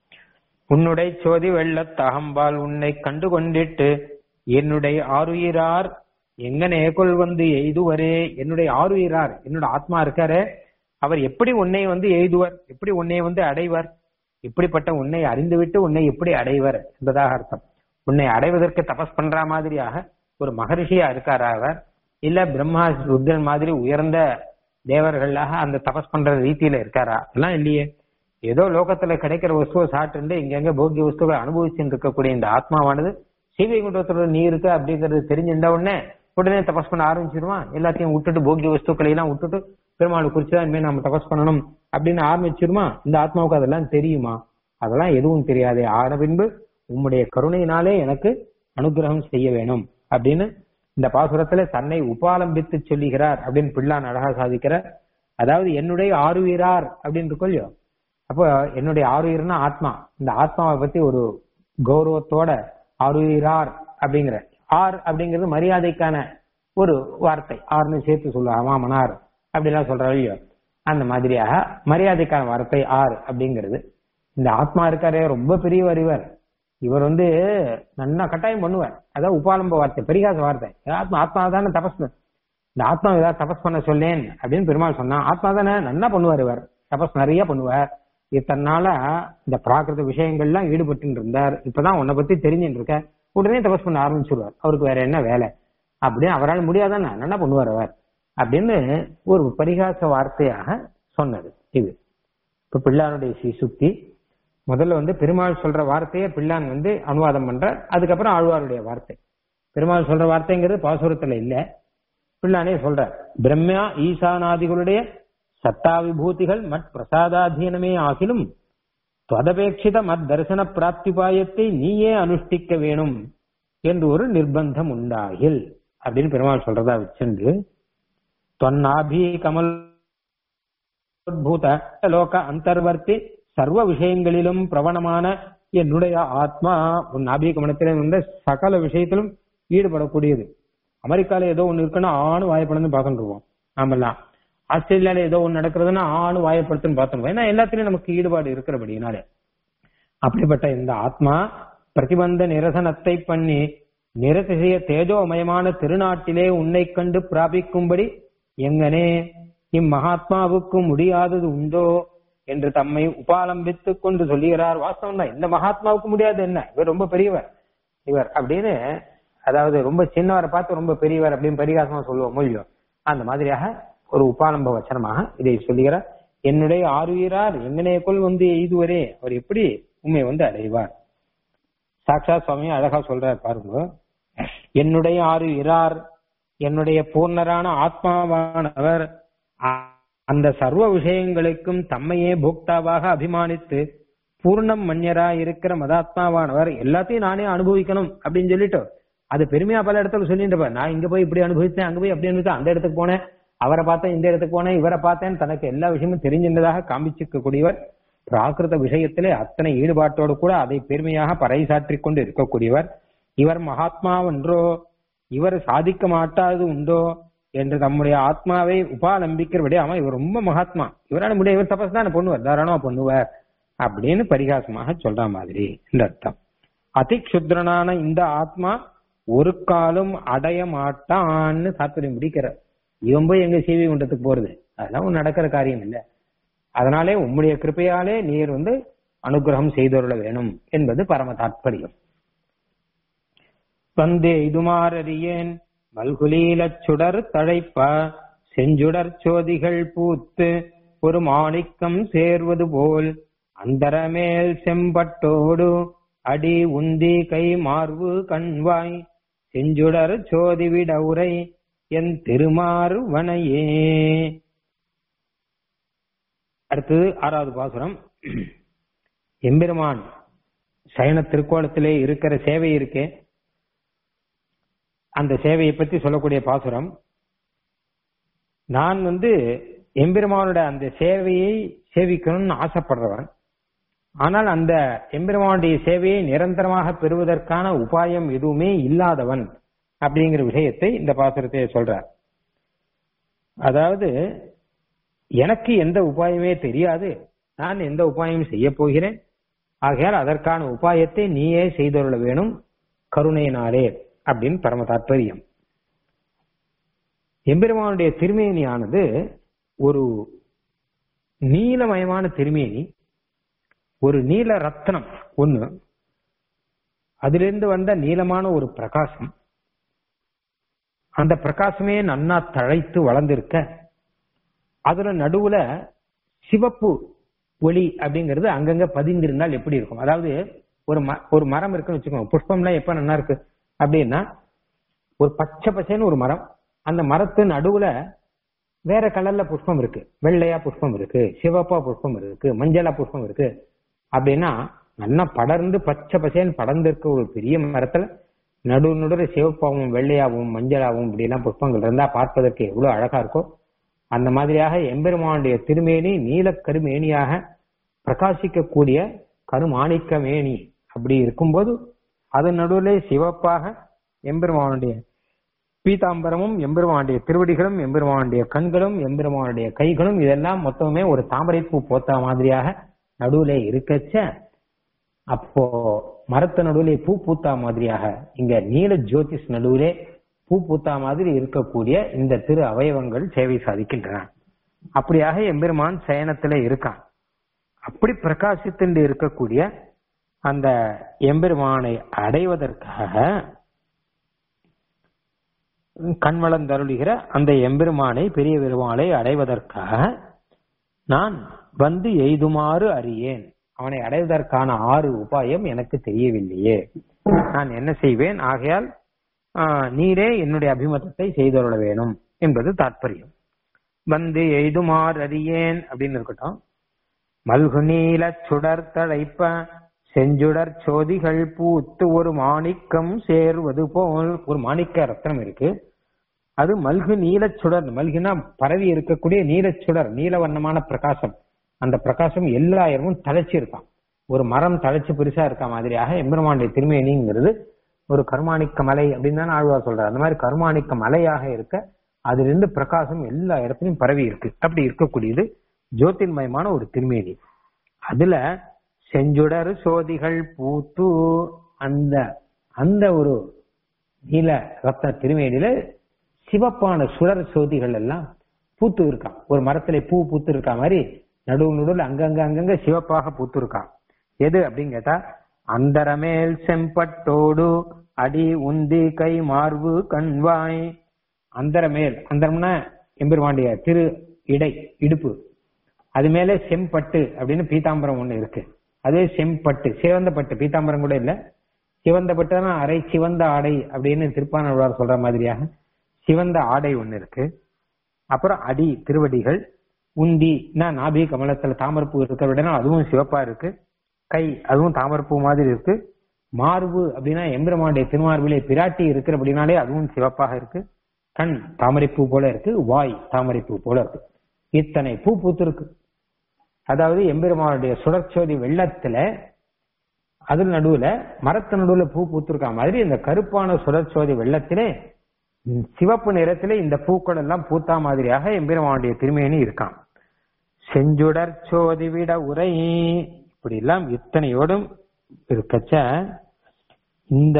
உன்னுடைய சோதி வெள்ளத் அகம்பால் உன்னை கண்டு கொண்டிட்டு என்னுடைய ஆறுயிரார் எங்க நேகொள் வந்து எய்துவரே என்னுடைய ஆறுயிரார் என்னோட ஆத்மா இருக்காரே அவர் எப்படி உன்னை வந்து எய்துவர் எப்படி உன்னை வந்து அடைவர் இப்படிப்பட்ட உன்னை அறிந்துவிட்டு உன்னை எப்படி அடைவர் என்பதாக அர்த்தம் உன்னை அடைவதற்கு தபஸ் பண்ற மாதிரியாக ஒரு மகரிஷியா இருக்காரா அவர் இல்ல பிரம்மா ருத்ரன் மாதிரி உயர்ந்த தேவர்களாக அந்த தபஸ் பண்ற ரீதியில இருக்காரா அதெல்லாம் இல்லையே ஏதோ லோகத்துல கிடைக்கிற வஸ்துவை சாப்பிட்டு இங்கங்க போகிய வஸ்துவை அனுபவிச்சுட்டு இருக்கக்கூடிய இந்த ஆத்மாவானது சீவை குண்டத்தோட நீ இருக்கு அப்படிங்கிறது தெரிஞ்சிருந்த உடனே உடனே தபஸ் பண்ண ஆரம்பிச்சிருவான் எல்லாத்தையும் விட்டுட்டு போகிய வஸ்துக்களை எல்லாம் விட்டுட்டு பெருமாள் குறிச்சுதான் இனிமேல் நம்ம தபஸ் பண்ணணும் அப்படின்னு ஆரம்பிச்சிருமா இந்த ஆத்மாவுக்கு அதெல்லாம் தெரியுமா அதெல்லாம் எதுவும் தெரியாது ஆன பின்பு உம்முடைய கருணையினாலே எனக்கு அனுகிரகம் செய்ய வேணும் அப்படின்னு இந்த பாசுரத்துல தன்னை உபாலம்பித்து சொல்லுகிறார் அப்படின்னு பிள்ளான் அழகா சாதிக்கிறார் அதாவது என்னுடைய ஆறுவீரார் அப்படின்னு இருக்கும் இல்லையோ அப்போ என்னுடைய ஆறுயிர்னா ஆத்மா இந்த ஆத்மாவை பத்தி ஒரு கௌரவத்தோட ஆறுயிரார் அப்படிங்கிற ஆர் அப்படிங்கிறது மரியாதைக்கான ஒரு வார்த்தை ஆர்னு சேர்த்து சொல்லுவா மாமனார் அப்படிலாம் சொல்ற இல்லையோ அந்த மாதிரியாக மரியாதைக்கான வார்த்தை ஆர் அப்படிங்கிறது இந்த ஆத்மா இருக்காரே ரொம்ப பெரியவர் இவர் இவர் வந்து நல்லா கட்டாயம் பண்ணுவார் அதான் உபாலம்ப வார்த்தை பரிகாச வார்த்தை ஆத்மா ஆத்மா தானே தபஸ் இந்த ஆத்மா ஏதாவது தபஸ் பண்ண சொல்லேன் அப்படின்னு பெருமாள் சொன்னா ஆத்மா தானே நல்லா பண்ணுவார் இவர் தபஸ் நிறைய பண்ணுவார் இத்தனை நாளா இந்த பிராகிருத விஷயங்கள்லாம் ஈடுபட்டு இருந்தார் இப்பதான் உன்னை பத்தி தெரிஞ்சுட்டு இருக்க உடனே தபஸ் பண்ண ஆரம்பிச்சிருவார் அவருக்கு வேற என்ன வேலை அப்படின்னு அவரால் முடியாதானே என்ன பண்ணுவார் அவர் அப்படின்னு ஒரு பரிகாச வார்த்தையாக சொன்னது இது இப்ப பிள்ளாருடைய சுத்தி முதல்ல வந்து பெருமாள் சொல்ற வார்த்தையை பிள்ளான் வந்து அனுவாதம் பண்ற அதுக்கப்புறம் ஆழ்வாருடைய வார்த்தை பெருமாள் சொல்ற வார்த்தைங்கிறது பாசுரத்துல இல்ல பிள்ளானே சொல்ற பிரம்மா ஈசானாதிகளுடைய சத்தா விபூதிகள் மட் பிரசாதாதீனமே ஆகிலும் துவதபேட்சித மத் தரிசன பிராப்திபாயத்தை நீயே அனுஷ்டிக்க வேணும் என்று ஒரு நிர்பந்தம் உண்டாகில் அப்படின்னு பெருமாள் சொல்றதா வச்சுண்டு தொன்னாபி கமல் பூத லோக அந்தர்வர்த்தி சர்வ விஷயங்களிலும் பிரவணமான என்னுடைய ஆத்மா உன் நாபிக கமனத்திலே வந்த சகல விஷயத்திலும் ஈடுபடக்கூடியது அமெரிக்கால ஏதோ ஒண்ணு இருக்குன்னா ஆணு வாயப்படன்னு பார்க்கணுருவோம் நாமெல்லாம் ஆஸ்திரேலியால ஏதோ ஒண்ணு நடக்கிறதுன்னா ஆணு வாயப்படுத்துன்னு பார்த்தோம் ஏன்னா எல்லாத்திலயும் நமக்கு ஈடுபாடு இருக்கிறபடினாலே அப்படிப்பட்ட இந்த ஆத்மா பிரதிபந்த நிரசனத்தை பண்ணி நிரதிசய தேஜோமயமான திருநாட்டிலே உன்னை கண்டு பிராபிக்கும்படி எங்கனே இம்மகாத்மாவுக்கு முடியாதது உண்டோ என்று தம்மை உபாலம்பித்துக் கொண்டு சொல்லுகிறார் வாஸ்தவம் தான் இந்த மகாத்மாவுக்கு முடியாது என்ன இவர் ரொம்ப பெரியவர் இவர் அப்படின்னு அதாவது ரொம்ப சின்னவரை பார்த்து ரொம்ப பெரியவர் அப்படின்னு பரிகாசமா சொல்லுவோம் மொழியோ அந்த மாதிரியாக ஒரு உபாலம்ப வச்சனமாக இதை சொல்லுகிறார் என்னுடைய ஆறுயிரார் எங்கனேக்குள் வந்து எய்துவரே அவர் எப்படி உண்மை வந்து அடைவார் சாட்சா சுவாமி அழகா சொல்றார் பாருங்க என்னுடைய ஆறு இரார் என்னுடைய பூர்ணரான ஆத்மாவானவர் அ- அந்த சர்வ விஷயங்களுக்கும் தம்மையே போக்தாவாக அபிமானித்து பூர்ணம் மன்யரா இருக்கிற மதாத்மாவானவர் எல்லாத்தையும் நானே அனுபவிக்கணும் அப்படின்னு சொல்லிட்டு அது பெருமையா பல இடத்துல சொல்லிட்டு இருப்பார். நான் இங்க போய் இப்படி அனுபவித்தேன் அங்க போய் அப்படி அனுபவித்தேன் அந்த இடத்துக்கு போனேன் அவரை பார்த்தேன் இந்த இடத்துக்கு போனேன் இவரை பார்த்தேன் தனக்கு எல்லா விஷயமும் தெரிஞ்சின்றதாக காண்பிச்சுக்க கூடியவர் பிராகிருத விஷயத்திலே அத்தனை ஈடுபாட்டோடு கூட அதை பெருமையாக பறைசாற்றிக் கொண்டு இருக்கக்கூடியவர் இவர் மகாத்மாவென்றோ இவர் சாதிக்க மாட்டாது உண்டோ என்று தம்முடைய ஆத்மாவை உபாலம்பிக்கிறபடி அவன் இவர் ரொம்ப மகாத்மா இவரால முடிய இவர் தபஸ் தானே பண்ணுவார் தாராளமா பண்ணுவார் அப்படின்னு பரிகாசமாக சொல்ற மாதிரி இந்த அர்த்தம் அதிக்ஷுத்ரனான இந்த ஆத்மா ஒரு காலும் அடைய மாட்டான்னு சாத்திரம் முடிக்கிறார் இவன் போய் எங்க சேவை குண்டத்துக்கு போறது அதெல்லாம் ஒண்ணும் நடக்கிற காரியம் இல்லை அதனாலே உம்முடைய கிருபையாலே நீர் வந்து அனுகிரகம் செய்தருள வேணும் என்பது பரம தாத்பரியம் வந்தே இதுமாறறியேன் மல்குலீலச் சுடர் தழைப்ப செஞ்சுடர் சோதிகள் பூத்து ஒரு மாணிக்கம் சேர்வது போல் அந்தரமேல் செம்பட்டோடு அடி உந்தி கை மார்பு கண்வாய் செஞ்சுடர் சோதிவிட உரை என் திருமாறு வனையே அடுத்தது ஆறாவது பாசுரம் எம்பெருமான் சயன திருக்கோலத்திலே இருக்கிற சேவை இருக்கே அந்த சேவையை பத்தி சொல்லக்கூடிய பாசுரம் நான் வந்து எம்பெருமானோட அந்த சேவையை சேவிக்கணும்னு ஆசைப்படுறவன் ஆனால் அந்த எம்பெருமானுடைய சேவையை நிரந்தரமாக பெறுவதற்கான உபாயம் எதுவுமே இல்லாதவன் அப்படிங்கிற விஷயத்தை இந்த பாசுரத்தை சொல்றார் அதாவது எனக்கு எந்த உபாயமே தெரியாது நான் எந்த உபாயம் செய்ய போகிறேன் ஆகையால் அதற்கான உபாயத்தை நீயே செய்தருள வேணும் கருணையினாலே அப்படின்னு பரம தாற்பயம் எம்பெருமானுடைய திருமேனியானது ஒரு நீலமயமான திருமேனி ஒரு நீல ரத்னம் ஒண்ணு அதிலிருந்து வந்த நீளமான ஒரு பிரகாசம் அந்த பிரகாசமே நன்னா தழைத்து வளர்ந்திருக்க அதுல நடுவுல சிவப்பு ஒளி அப்படிங்கிறது அங்கங்க பதிந்திருந்தால் எப்படி இருக்கும் அதாவது ஒரு ம- ஒரு மரம் இருக்குன்னு வச்சுக்கோங்க புஷ்பம்லாம் எப்ப நல்லா இருக்கு அப்படின்னா ஒரு பச்சை பச்சைன்னு ஒரு மரம் அந்த மரத்து நடுவுல வேற கலர்ல புஷ்பம் இருக்கு வெள்ளையா புஷ்பம் இருக்கு சிவப்பா புஷ்பம் இருக்கு மஞ்சளா புஷ்பம் இருக்கு அப்படின்னா நல்லா படர்ந்து பச்சை பசேன்னு படர்ந்து இருக்க ஒரு பெரிய மரத்துல நடு நடுவில் சிவப்பாவும் வெள்ளையாவும் மஞ்சளாவும் இப்படி எல்லாம் புஷ்பங்கள் இருந்தா பார்ப்பதற்கு எவ்வளவு அழகா இருக்கோ அந்த மாதிரியாக எம்பெருமானுடைய திருமேனி நீல கருமேனியாக பிரகாசிக்கக்கூடிய கருமாணிக்க மேனி அப்படி இருக்கும்போது அதன் நடுவிலே சிவப்பாக எம்பெருமானுடைய பீதாம்பரமும் எம்பெருமானுடைய திருவடிகளும் எம்பெருமானுடைய கண்களும் எம்பெருமானுடைய கைகளும் இதெல்லாம் மொத்தமே ஒரு தாமரைப்பூ போத்த மாதிரியாக நடுவுல இருக்கச்ச அப்போ மரத்து நடுவிலே பூ பூத்தா மாதிரியாக இங்க நீல ஜோதிஷ் நடுவிலே பூ பூத்தா மாதிரி இருக்கக்கூடிய இந்த திரு அவயவங்கள் சேவை சாதிக்கின்றன அப்படியாக எம்பெருமான் சயனத்துல இருக்கான் அப்படி பிரகாசித்து இருக்கக்கூடிய அந்த எம்பெருமானை அடைவதற்காக கண்வளந்தருளுகிற அந்த எம்பெருமானை பெரிய பெருமாளை அடைவதற்காக நான் வந்து எய்துமாறு அறியேன் அவனை அடைவதற்கான ஆறு உபாயம் எனக்கு தெரியவில்லையே நான் என்ன செய்வேன் ஆகையால் ஆஹ், நீரே என்னுடைய அபிமதத்தை செய்தருள வேணும் என்பது தாற்பயம் வந்து எய்துமாறு அறியேன் அப்படின்னு இருக்கட்டும் மல்கு நீல சுடர் தழைப்ப செஞ்சுடர் சோதிகள் பூத்து ஒரு மாணிக்கம் சேர்வது போல் ஒரு மாணிக்க ரத்னம் இருக்கு அது மல்கு நீலச் சுடர் மல்குனா பரவி இருக்கக்கூடிய நீலச் சுடர் நீல வண்ணமான பிரகாசம் அந்த பிரகாசம் எல்லா இடமும் தழைச்சு இருக்கான் ஒரு மரம் தழைச்சு பெருசா இருக்க மாதிரியாக எம்பெருமானுடைய திருமேனிங்கிறது ஒரு கருமாணிக்க மலை அப்படின்னு தான் ஆழ்வார் சொல்றார் அந்த மாதிரி கருமாணிக்க மலையாக இருக்க அதிலிருந்து பிரகாசம் எல்லா இடத்துலயும் பரவி இருக்கு அப்படி இருக்கக்கூடியது ஜோதிர்மயமான ஒரு திருமேனி அதுல செஞ்சுடர் சோதிகள் பூத்து அந்த அந்த ஒரு நீல ரத்ன திருமேனியில சிவப்பான சுடர் சோதிகள் எல்லாம் பூத்து இருக்கான் ஒரு மரத்துல பூ பூத்து இருக்கா மாதிரி நடுவு நடுவில் அங்கங்க அங்கங்க சிவப்பாக பூத்து இருக்கான் எது அப்படின்னு கேட்டா அந்தரமேல் செம்பட்டோடு அடி உந்தி கை மார்பு கண்வாய் அந்தரமேல் அந்தரம்னா எம்பெருமாண்டிய திரு இடை இடுப்பு அது மேல செம்பட்டு அப்படின்னு பீதாம்பரம் ஒண்ணு இருக்கு அதே செம்பட்டு சிவந்த பட்டு பீதாம்பரம் கூட இல்ல சிவந்த பட்டுனா அரை சிவந்த ஆடை அப்படின்னு திருப்பானவர் சொல்ற மாதிரியாக சிவந்த ஆடை ஒண்ணு இருக்கு அப்புறம் அடி திருவடிகள் உந்தி நாபி கமலத்துல தாமரப்பூ இருக்கிற விடனா அதுவும் சிவப்பா இருக்கு கை அதுவும் தாமரப்பூ மாதிரி இருக்கு மார்பு அப்படின்னா எம்பெருமானுடைய திருமார்பிலே பிராட்டி இருக்கிற அப்படின்னாலே அதுவும் சிவப்பாக இருக்கு கண் தாமரைப்பூ போல இருக்கு வாய் தாமரைப்பூ போல இருக்கு இத்தனை பூ பூத்திருக்கு அதாவது எம்பெருமானுடைய சுடற்சோதி வெள்ளத்துல அது நடுவுல மரத்து நடுவுல பூ பூத்திருக்க மாதிரி இந்த கருப்பான சுடற்சோதி வெள்ளத்திலே ம், சிவப்பு நிறத்திலே இந்த பூக்கள் எல்லாம் பூத்தா மாதிரியாக எம்பெருமானுடைய திருமேனி இருக்கான் செஞ்சுடர் சோதி விட உரை இப்படி எல்லாம் இத்தனையோடும் இருக்கச்ச இந்த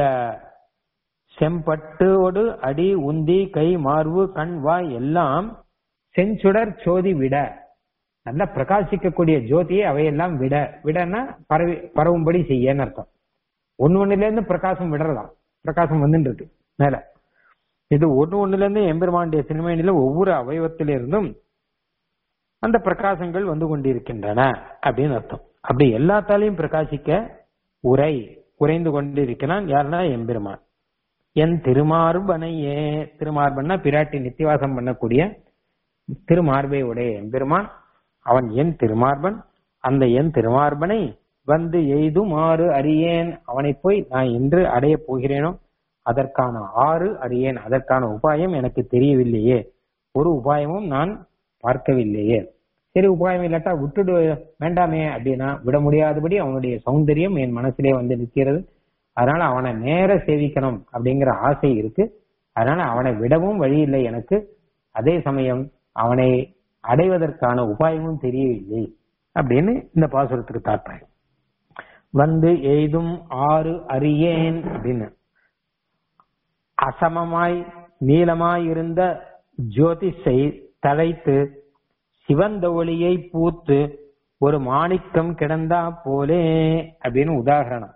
செம்பட்டோடு அடி உந்தி கை மார்பு கண் வாய் எல்லாம் செஞ்சுடர் சோதி விட நல்லா பிரகாசிக்கக்கூடிய ஜோதியை அவையெல்லாம் விட விடன்னா பரவி பரவும்படி செய்யன்னு அர்த்தம் ஒண்ணு ஒண்ணுல இருந்து பிரகாசம் விடுறதாம் பிரகாசம் வந்துட்டு இருக்கு மேல இது ஒண்ணு ஒண்ணுல இருந்து எம்பெருமானுடைய சினிமையில ஒவ்வொரு அவயவத்திலிருந்தும் அந்த பிரகாசங்கள் வந்து கொண்டிருக்கின்றன அப்படின்னு அர்த்தம் அப்படி எல்லாத்தாலையும் பிரகாசிக்க உரை உறைந்து கொண்டிருக்கிறான் யாருன்னா எம்பெருமான் என் திருமார்பனையே திருமார்பன்னா பிராட்டி நித்திவாசம் பண்ணக்கூடிய திருமார்பை உடைய எம்பெருமான் அவன் என் திருமார்பன் அந்த என் திருமார்பனை வந்து எய்துமாறு அறியேன் அவனை போய் நான் என்று அடையப் போகிறேனோ அதற்கான ஆறு அறியேன் அதற்கான உபாயம் எனக்கு தெரியவில்லையே ஒரு உபாயமும் நான் பார்க்கவில்லையே சரி உபாயம் இல்லாட்டா விட்டுடு வேண்டாமே அப்படின்னா விட முடியாதபடி அவனுடைய சௌந்தரியம் என் மனசிலே வந்து நிற்கிறது அதனால அவனை நேர சேவிக்கணும் அப்படிங்கிற ஆசை இருக்கு அதனால அவனை விடவும் வழி இல்லை எனக்கு அதே சமயம் அவனை அடைவதற்கான உபாயமும் தெரியவில்லை அப்படின்னு இந்த பாசுரத்துக்கு தாற்பயம் வந்து எய்தும் ஆறு அறியேன் அப்படின்னு அசமமாய் நீளமாய் இருந்த ஜோதிஷை தழைத்து சிவந்த ஒளியை பூத்து ஒரு மாணிக்கம் கிடந்தா போலே அப்படின்னு உதாகரணம்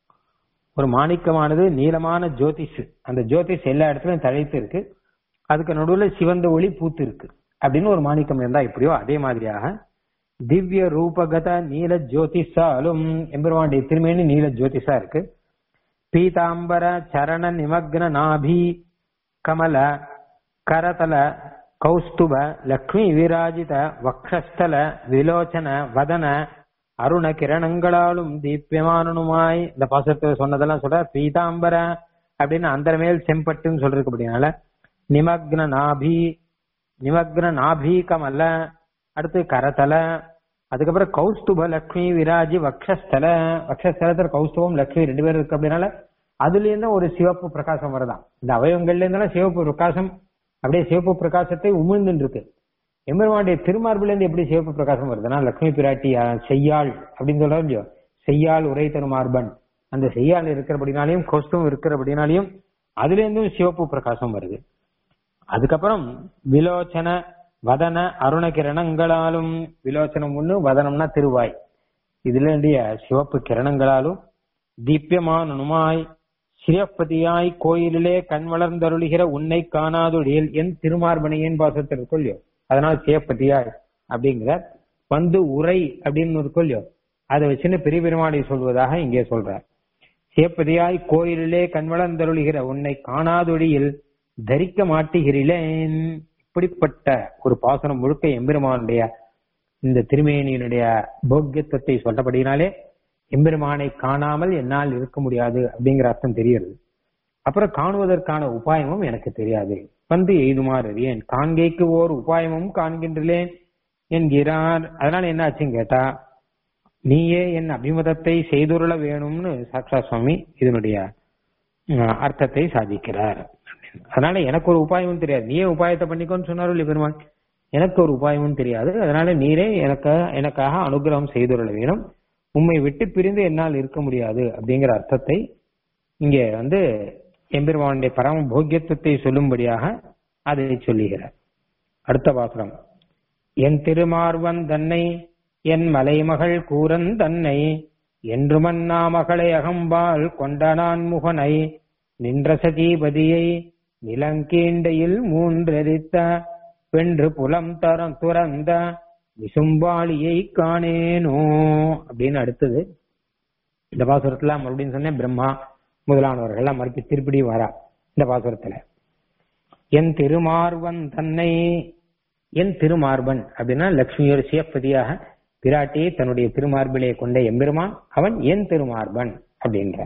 ஒரு மாணிக்கமானது நீளமான ஜோதிஷ் அந்த ஜோதிஷ் எல்லா இடத்துலயும் தழைத்து இருக்கு அதுக்கு நடுவுல சிவந்த ஒளி பூத்து இருக்கு அப்படின்னு ஒரு மாணிக்கம் இருந்தா எப்படியோ அதே மாதிரியாக திவ்ய ரூபகத நீல ஜோதிஷாலும் எம்பெருமானுடைய திருமேனி நீல ஜோதிஷா இருக்கு பீதாம்பர சரண நிமக்ன நாபி கமல கரதல கௌஸ்துப லக்ஷ்மி விராஜித வக்ஷஸ்தல விலோச்சன வதன அருண கிரணங்களாலும் தீபியமானனுமாய் இந்த பாசத்தை சொன்னதெல்லாம் சொல்ற பீதாம்பர அப்படின்னு அந்த மேல் செம்பட்டுன்னு சொல்றதுக்கு அப்படின்னால நிமக்ன நாபி நிமக்ன நாபி கமல அடுத்து கரதல அதுக்கப்புறம் கௌஸ்துப லக்ஷ்மி விராஜி வக்ஷஸ்தல வக்ஷஸ்தலத்துல கௌஸ்துபம் லக்ஷ்மி ரெண்டு பேரும் இருக்கு அப்படின்னால அதுல இருந்து ஒரு சிவப்பு பிரகாசம் வருதான் இந்த அவயவங்கள்ல இருந்தாலும் சிவப்பு பிரகாசம் அப்படியே சிவப்பு பிரகாசத்தை உமிழ்ந்துட்டு இருக்கு எம்பெருமானுடைய திருமார்பில இருந்து எப்படி சிவப்பு பிரகாசம் வருதுன்னா லக்ஷ்மி பிராட்டி அஹ், செய்யாள் அப்படின்னு சொல்றோம் இல்லையோ செய்யாள் உரை தருமார்பன் அந்த செய்யாள் இருக்கிறபடினாலையும் கௌஸ்துவம் இருக்கிறபடினாலையும் அதுல இருந்தும் சிவப்பு பிரகாசம் வருது அதுக்கப்புறம் விலோச்சன வதன அருண கிரணங்களாலும் விலோச்சனம் ஒண்ணு வதனம்னா திருவாய் இதுல இருந்திய சிவப்பு கிரணங்களாலும் தீப்யமானுமாய் சிரப்பதியாய் கோயிலிலே கண் வளர்ந்தருளுகிற உன்னை காணாதொழியல் என் திருமார்பணியின் பாசத்தில் இருக்கும் இல்லையோ அதனால சிவப்பதியாய் அப்படிங்கிற வந்து உரை அப்படின்னு இருக்கும் இல்லையோ அதை வச்சுன்னு பெரிய பெருமாளை சொல்வதாக இங்கே சொல்றார் சிவப்பதியாய் கோயிலிலே கண் வளர்ந்தருளுகிற உன்னை காணாதொழியில் தரிக்க மாட்டுகிறேன் இப்படிப்பட்ட ஒரு பாசனம் முழுக்க எம்பெருமானுடைய இந்த திருமேனியினுடைய போக்கியத்துவத்தை சொல்றபடினாலே எம்பெருமானை காணாமல் என்னால் இருக்க முடியாது அப்படிங்கிற அர்த்தம் தெரிகிறது அப்புறம் காணுவதற்கான உபாயமும் எனக்கு தெரியாது வந்து எய்துமாறு அறியேன் காண்கைக்கு ஓர் உபாயமும் காண்கின்றேன் என்கிறார் அதனால என்ன ஆச்சுன்னு கேட்டா நீயே என் அபிமதத்தை செய்துருள வேணும்னு சாக்ஷா சுவாமி இதனுடைய அஹ், அர்த்தத்தை சாதிக்கிறார் அதனால எனக்கு ஒரு உபாயமும் தெரியாது நீயே உபாயத்தை பண்ணிக்கோன்னு சொன்னாரு இல்லையா பெருமாள் எனக்கு ஒரு உபாயமும் தெரியாது அதனால நீரே எனக்கு எனக்காக அனுகிரகம் செய்துள்ள வேணும் உம்மை விட்டு பிரிந்து என்னால் இருக்க முடியாது அப்படிங்கிற அர்த்தத்தை இங்கே வந்து எம்பெருமானுடைய பரம போக்கியத்துவத்தை சொல்லும்படியாக அதை சொல்லுகிறார் அடுத்த பாசுரம் என் திருமார்வன் தன்னை என் மலைமகள் கூரன் தன்னை என்று மன்னா மகளை அகம்பால் கொண்ட நான் முகனை நின்ற சதீபதியை நிலங்கீண்டையில் மூன்றெரித்த வென்று புலம் தரம் துறந்த விசும்பாளியை காணேனோ அப்படின்னு அடுத்தது இந்த பாசுரத்துல மறுபடியும் சொன்னேன் பிரம்மா முதலானவர்கள் எல்லாம் மறுப்பி திருப்படி வரா இந்த பாசுரத்துல என் திருமார்வன் தன்னை என் திருமார்பன் அப்படின்னா லட்சுமியோட சிவப்பதியாக பிராட்டியை தன்னுடைய திருமார்பிலே கொண்ட எம்பெருமான் அவன் என் திருமார்பன் அப்படின்ற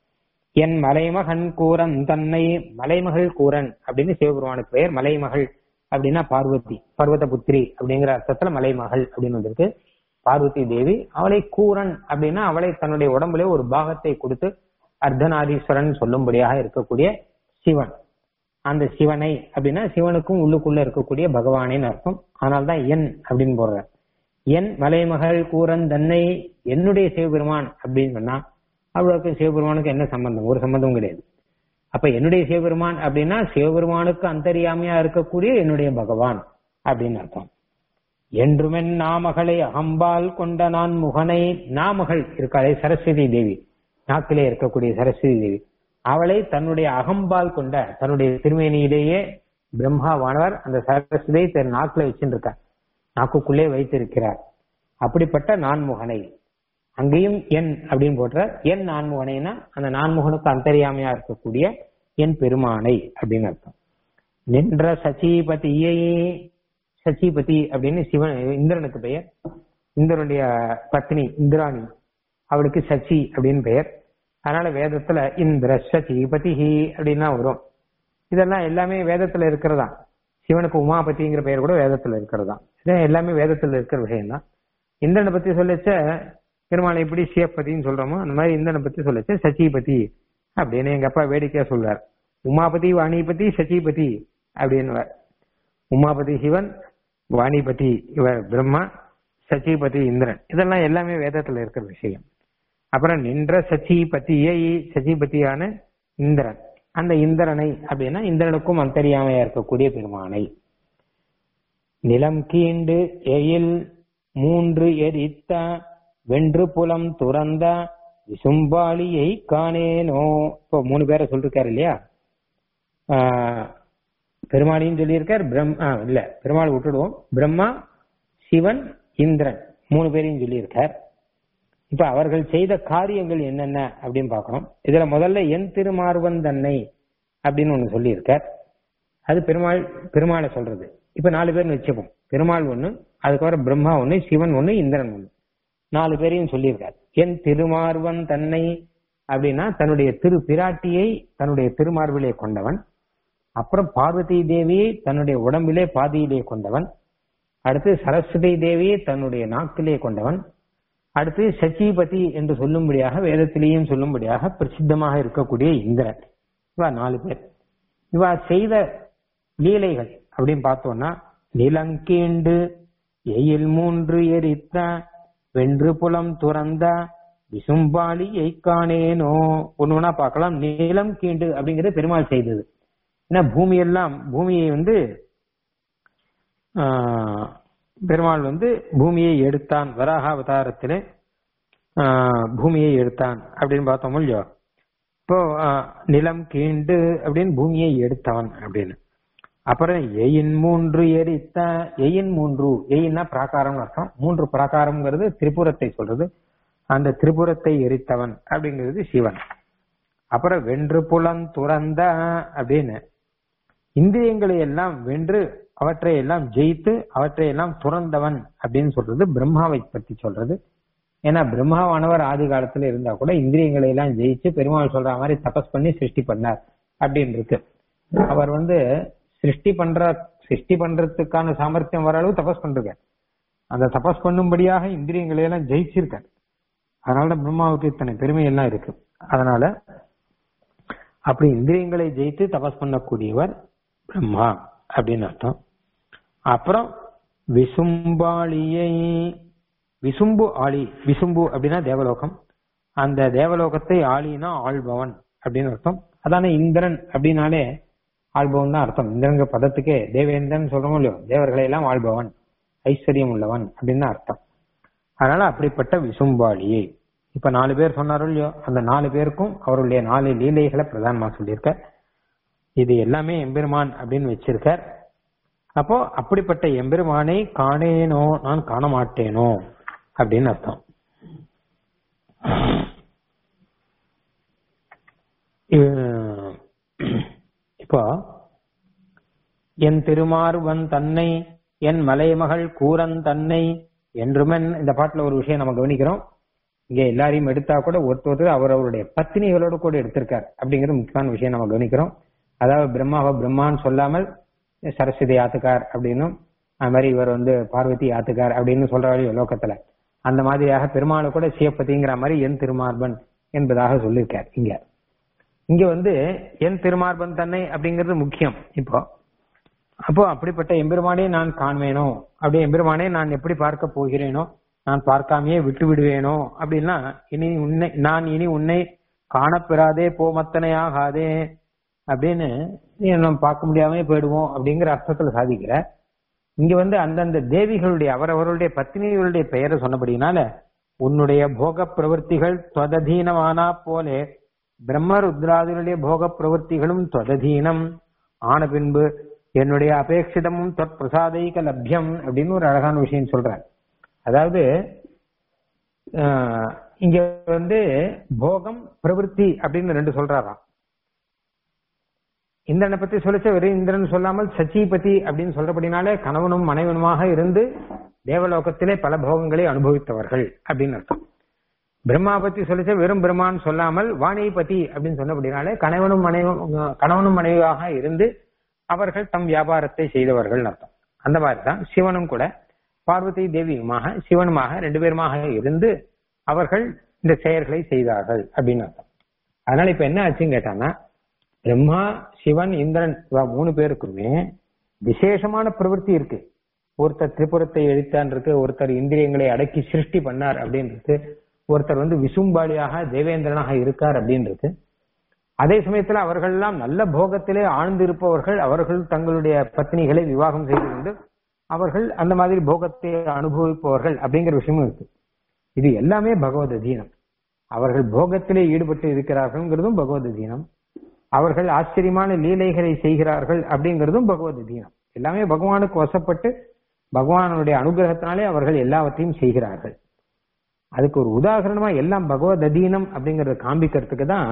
என் மலைமகன் கூரன் தன்னை மலைமகள் கூரன் அப்படின்னு சிவபெருமானுக்கு பெயர் மலைமகள் அப்படின்னா பார்வதி பர்வத புத்திரி அப்படிங்கிற அர்த்தத்துல மலைமகள் அப்படின்னு வந்திருக்கு பார்வதி தேவி அவளை கூரன் அப்படின்னா அவளை தன்னுடைய உடம்புல ஒரு பாகத்தை கொடுத்து அர்த்தநாரீஸ்வரன் சொல்லும்படியாக இருக்கக்கூடிய சிவன் அந்த சிவனை அப்படின்னா சிவனுக்கும் உள்ளுக்குள்ள இருக்கக்கூடிய பகவானின் அர்த்தம் அதனால்தான் என் அப்படின்னு போடுற என் மலைமகள் கூரன் தன்னை என்னுடைய சிவபெருமான் அப்படின்னு சொன்னா அவளுக்கு சிவபெருமானுக்கு என்ன சம்பந்தம் ஒரு சம்பந்தமும் கிடையாது அப்ப என்னுடைய சிவபெருமான் அப்படின்னா சிவபெருமானுக்கு அந்தரியாமையா இருக்கக்கூடிய என்னுடைய பகவான் அப்படின்னு அர்த்தம் என்றுமென் நாமகளை அகம்பால் கொண்ட நான் முகனை நாமகள் இருக்காளே சரஸ்வதி தேவி நாக்கிலே இருக்கக்கூடிய சரஸ்வதி தேவி அவளை தன்னுடைய அகம்பால் கொண்ட தன்னுடைய திருமேனியிலேயே பிரம்மாவானவர் அந்த சரஸ்வதியை தன் நாக்குல வச்சுருக்கார் நாக்குக்குள்ளே வைத்திருக்கிறார் அப்படிப்பட்ட நான்முகனை அங்கேயும் என் அப்படின்னு போடுற என் நான்முகனைனா அந்த நான்முகனுக்கு அந்தரியாமையா இருக்கக்கூடிய என் பெருமானை அப்படின்னு அர்த்தம் நின்ற சச்சிபதியை சச்சிபதி அப்படின்னு சிவன் இந்திரனுக்கு பெயர் இந்திரனுடைய பத்னி இந்திராணி அவளுக்கு சச்சி அப்படின்னு பெயர் அதனால வேதத்துல இந்திர சச்சிபதி அப்படின்னா வரும் இதெல்லாம் எல்லாமே வேதத்துல இருக்கிறதா சிவனுக்கு உமாபதிங்கிற பெயர் கூட வேதத்துல இருக்கிறதா இது எல்லாமே வேதத்துல இருக்கிற விஷயம் தான் இந்திரனை பத்தி சொல்லச்ச பெருமாளை எப்படி சிவபதின்னு சொல்றோமோ அந்த மாதிரி இந்திரனை பத்தி சொல்லச்ச சச்சிபதி அப்படின்னு எங்க அப்பா வேடிக்கையா சொல்றார் உமாபதி வாணிபதி சச்சிபதி அப்படின்னு உமாபதி சிவன் வாணிபதி இவர் பிரம்மா சச்சிபதி இந்திரன் இதெல்லாம் எல்லாமே வேதத்துல இருக்கிற விஷயம் அப்புறம் நின்ற சச்சிபதியை சச்சிபதியான இந்திரன் அந்த இந்திரனை அப்படின்னா இந்திரனுக்கும் அந்தரியாமையா இருக்கக்கூடிய பெருமானை நிலம் கீண்டு எயில் மூன்று எரித்த வென்று புலம் துறந்த விசும்பாலியை காணேனோ இப்போ மூணு பேரை சொல்லிருக்காரு இல்லையா ஆஹ் பெருமாளையும் சொல்லியிருக்கார் பிரம்மா இல்ல பெருமாள் விட்டுடுவோம் பிரம்மா சிவன் இந்திரன் மூணு பேரையும் சொல்லியிருக்கார் இப்ப அவர்கள் செய்த காரியங்கள் என்னென்ன அப்படின்னு பார்க்கணும் இதுல முதல்ல என் திருமார்வன் தன்னை அப்படின்னு ஒண்ணு சொல்லியிருக்கார் அது பெருமாள் பெருமாளை சொல்றது இப்ப நாலு பேர்னு வச்சுப்போம் பெருமாள் ஒண்ணு அதுக்கப்புறம் பிரம்மா ஒண்ணு சிவன் ஒண்ணு இந்திரன் ஒண்ணு நாலு பேரையும் சொல்லியிருக்கார் என் திருமார்வன் தன்னை அப்படின்னா தன்னுடைய திரு பிராட்டியை தன்னுடைய திருமார்பிலே கொண்டவன் அப்புறம் பார்வதி தேவியை தன்னுடைய உடம்பிலே பாதியிலே கொண்டவன் அடுத்து சரஸ்வதி தேவியை தன்னுடைய நாக்கிலே கொண்டவன் அடுத்து சச்சிபதி என்று சொல்லும்படியாக வேதத்திலேயும் சொல்லும்படியாக பிரசித்தமாக இருக்கக்கூடிய இந்திரன் இவா நாலு பேர் இவா செய்த லீலைகள் அப்படின்னு பார்த்தோம்னா நிலங்கீண்டு எயில் மூன்று எரித்த வென்று புலம் துறந்த விசும்பாலியை காணேனோ ஒண்ணுனா பார்க்கலாம் நிலம் கீண்டு அப்படிங்கிறது பெருமாள் செய்தது ஏன்னா பூமியெல்லாம் பூமியை வந்து ஆஹ், பெருமாள் வந்து பூமியை எடுத்தான் வராக அவதாரத்திலே ஆஹ், பூமியை எடுத்தான் அப்படின்னு பார்த்தோம் இல்லையோ இப்போ ஆஹ், நிலம் கீண்டு அப்படின்னு பூமியை எடுத்தவன் அப்படின்னு அப்புறம் எயின் மூன்று எரித்த எயின் மூன்று எயின்னா பிராகாரம்னு அர்த்தம் மூன்று பிராகாரம்ங்கிறது திரிபுரத்தை சொல்றது அந்த திரிபுரத்தை எரித்தவன் அப்படிங்கிறது சிவன் அப்புறம் வென்று புலன் துறந்த அப்படின்னு இந்திரியங்களை எல்லாம் வென்று அவற்றை எல்லாம் ஜெயித்து அவற்றை எல்லாம் துறந்தவன் அப்படின்னு சொல்றது பிரம்மாவை பத்தி சொல்றது ஏன்னா பிரம்மாவானவர் ஆதி காலத்துல இருந்தா கூட இந்திரியங்களை எல்லாம் ஜெயிச்சு பெருமாள் சொல்ற மாதிரி தபஸ் பண்ணி சிருஷ்டி பண்ணார் அப்படின்னு இருக்கு அவர் வந்து சிருஷ்டி பண்ற சிருஷ்டி பண்றதுக்கான சாமர்த்தியம் வர அளவு தபஸ் பண்றார் அந்த தபஸ் பண்ணும்படியாக இந்திரியங்களை எல்லாம் ஜெயிச்சிருக்கார் அதனால பிரம்மாவுக்கு இத்தனை பெருமை எல்லாம் இருக்கு அதனால அப்படி இந்திரியங்களை ஜெயித்து தபஸ் பண்ணக்கூடியவர் பிரம்மா அப்படின்னு அர்த்தம் அப்புறம் விசும்பாளியை விசும்பு ஆளி விசும்பு அப்படின்னா தேவலோகம் அந்த தேவலோகத்தை ஆளினா ஆள்பவன் அப்படின்னு அர்த்தம் அதானே இந்திரன் அப்படின்னாலே ஆள்பவன் தான் அர்த்தம் இந்திரங்க பதத்துக்கே தேவேந்திரன் சொல்றோமோ இல்லையோ தேவர்களை எல்லாம் ஆள்பவன் ஐஸ்வர்யம் உள்ளவன் அப்படின்னு தான் அர்த்தம் அதனால அப்படிப்பட்ட விசும்பாளியை இப்ப நாலு பேர் சொன்னாரோ இல்லையோ அந்த நாலு பேருக்கும் அவருடைய நாலு லீலைகளை பிரதானமா சொல்லியிருக்கார் இது எல்லாமே எம்பெருமான் அப்படின்னு வச்சிருக்கார் அப்போ அப்படிப்பட்ட எம்பெருமானை காணேனோ நான் காண மாட்டேனோ அப்படின்னு அர்த்தம் அஹ் இப்போ என் திருமார்வன் தன்னை என் மலைமகள் கூரன் தன்னை என்றுமன் இந்த பாட்டுல ஒரு விஷயம் நம்ம கவனிக்கிறோம் இங்க எல்லாரையும் எடுத்தா கூட ஒருத்தர் அவர் அவருடைய பத்தினிகளோட கூட எடுத்திருக்கார் அப்படிங்கிற முக்கியமான விஷயம் நம்ம கவனிக்கிறோம் அதாவது பிரம்மாவை பிரம்மான்னு சொல்லாமல் சரஸ்வதி ஆத்துக்கார் அப்படின்னும் அது மாதிரி இவர் வந்து பார்வதி ஆத்துக்கார் அப்படின்னு சொல்றாரு லோகத்துல அந்த மாதிரியாக பெருமாளை கூட சிவப்பதிங்கிற மாதிரி என் திருமார்பன் என்பதாக சொல்லியிருக்கார் இங்க இங்க வந்து என் திருமார்பன் தன்னை அப்படிங்கிறது முக்கியம் இப்போ அப்போ அப்படிப்பட்ட எம்பெருமானே நான் காண்பேனோ அப்படி எம்பெருமானே நான் எப்படி பார்க்க போகிறேனோ நான் பார்க்காமையே விட்டு விடுவேனோ அப்படின்னா இனி உன்னை நான் இனி உன்னை காணப்பெறாதே போமத்தனையாகாதே அப்படின்னு நம்ம பார்க்க முடியாமலே போயிடுவோம் அப்படிங்கிற அர்த்தத்துல சாதிக்கிற இங்க வந்து அந்தந்த தேவிகளுடைய அவரவர்களுடைய பத்தினிகளுடைய பெயரை சொன்னபடினால உன்னுடைய போக பிரவൃத்திகள் தொததீனமானா போலே பிரம்மருத்ராதிகளுடைய போக பிரவൃத்திகளும் தொததீனம் ஆன பின்பு என்னுடைய அபேட்சிதமும் தொற்பிரசாதைக லப்யம் அப்படின்னு ஒரு அழகான விஷயம் சொல்றார் அதாவது ஆஹ், இங்க வந்து போகம் பிரவൃத்தி அப்படின்னு ரெண்டு சொல்றாராம் இந்திரனை பத்தி சொல்லிச்ச வெறும் இந்திரன் சொல்லாமல் சச்சிபதி அப்படின்னு சொல்றபடினாலே கணவனும் மனைவனுமாக இருந்து தேவலோகத்திலே பல போகங்களை அனுபவித்தவர்கள் அப்படின்னு அர்த்தம் பிரம்மா பத்தி சொல்லிச்ச வெறும் பிரம்மான்னு சொல்லாமல் வாணிபதி அப்படின்னு சொன்னபடினாலே கணவனும் மனைவ கணவனும் மனைவியாக இருந்து அவர்கள் தம் வியாபாரத்தை செய்தவர்கள் அர்த்தம் அந்த மாதிரி தான் சிவனும் கூட பார்வதி தேவியுமாக சிவனுமாக ரெண்டு பேருமாக இருந்து அவர்கள் இந்த செயல்களை செய்தார்கள் அப்படின்னு அர்த்தம் அதனால இப்ப என்ன ஆச்சுன்னு கேட்டான்னா பிரம்மா சிவன் இந்திரன் இவ மூணு பேருக்குமே விசேஷமான பிரவൃத்தி இருக்கு ஒருத்தர் திரிபுரத்தை எழுத்தான் இருக்கு ஒருத்தர் இந்திரியங்களை அடக்கி சிருஷ்டி பண்ணார் அப்படின்னு இருக்கு ஒருத்தர் வந்து விசும்பாலியாக தேவேந்திரனாக இருக்கார் அப்படின்னு இருக்கு அதே சமயத்துல அவர்கள் எல்லாம் நல்ல போகத்திலே ஆழ்ந்திருப்பவர்கள் அவர்கள் தங்களுடைய பத்னிகளை விவாகம் செய்து கொண்டு அவர்கள் அந்த மாதிரி போகத்தை அனுபவிப்பவர்கள் அப்படிங்கிற விஷயமும் இருக்கு இது எல்லாமே பகவத் அதீனம் அவர்கள் போகத்திலே ஈடுபட்டு இருக்கிறார்கள்ங்கிறதும் பகவத் அதீனம் அவர்கள் ஆச்சரியமான லீலைகளை செய்கிறார்கள் அப்படிங்கிறதும் பகவத் அதீனம் எல்லாமே பகவானுக்கு வசப்பட்டு பகவானுடைய அனுகிரகத்தினாலே அவர்கள் எல்லாவற்றையும் செய்கிறார்கள் அதுக்கு ஒரு உதாரணமா எல்லாம் பகவத் அதீனம் அப்படிங்கறத காண்பிக்கிறதுக்கு தான்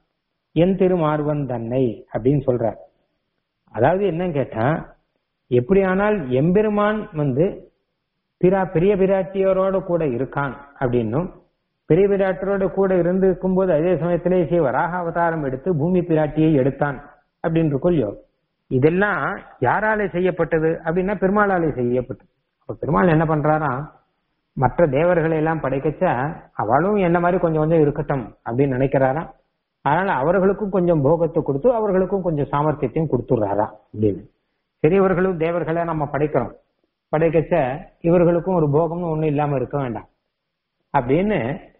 என் திருமார்வன் தன்னை அப்படின்னு சொல்றார் அதாவது என்னன்னு கேட்டா எப்படியானால் எம்பெருமான் வந்து பிறா பெரிய பிராட்டியரோட கூட இருக்கான் அப்படின்னும் பெரிய பிராட்டியரோட கூட இருந்து இருக்கும்போது அதே சமயத்திலே ஸ்ரீ வராக அவதாரம் எடுத்து பூமி பிராட்டியை எடுத்தான் அப்படின்னு கொள்ளியோ இதெல்லாம் யாராலே செய்யப்பட்டது அப்படின்னா பெருமாளாலே செய்யப்பட்டது அப்ப பெருமாள் என்ன பண்றாராம் மற்ற தேவர்களை எல்லாம் படைக்கச்ச அவளும் என்ன மாதிரி கொஞ்சம் கொஞ்சம் இருக்கட்டும் அப்படின்னு நினைக்கிறாராம் அதனால அவர்களுக்கும் கொஞ்சம் போகத்தை கொடுத்து அவர்களுக்கும் கொஞ்சம் சாமர்த்தியத்தையும் கொடுத்துடுறாராம் அப்படின்னு சரி இவர்களும் தேவர்களை நம்ம படைக்கிறோம் படைக்கச்ச இவர்களுக்கும் ஒரு போகம்னு ஒண்ணு இல்லாம இருக்க வேண்டாம் அப்படின்னு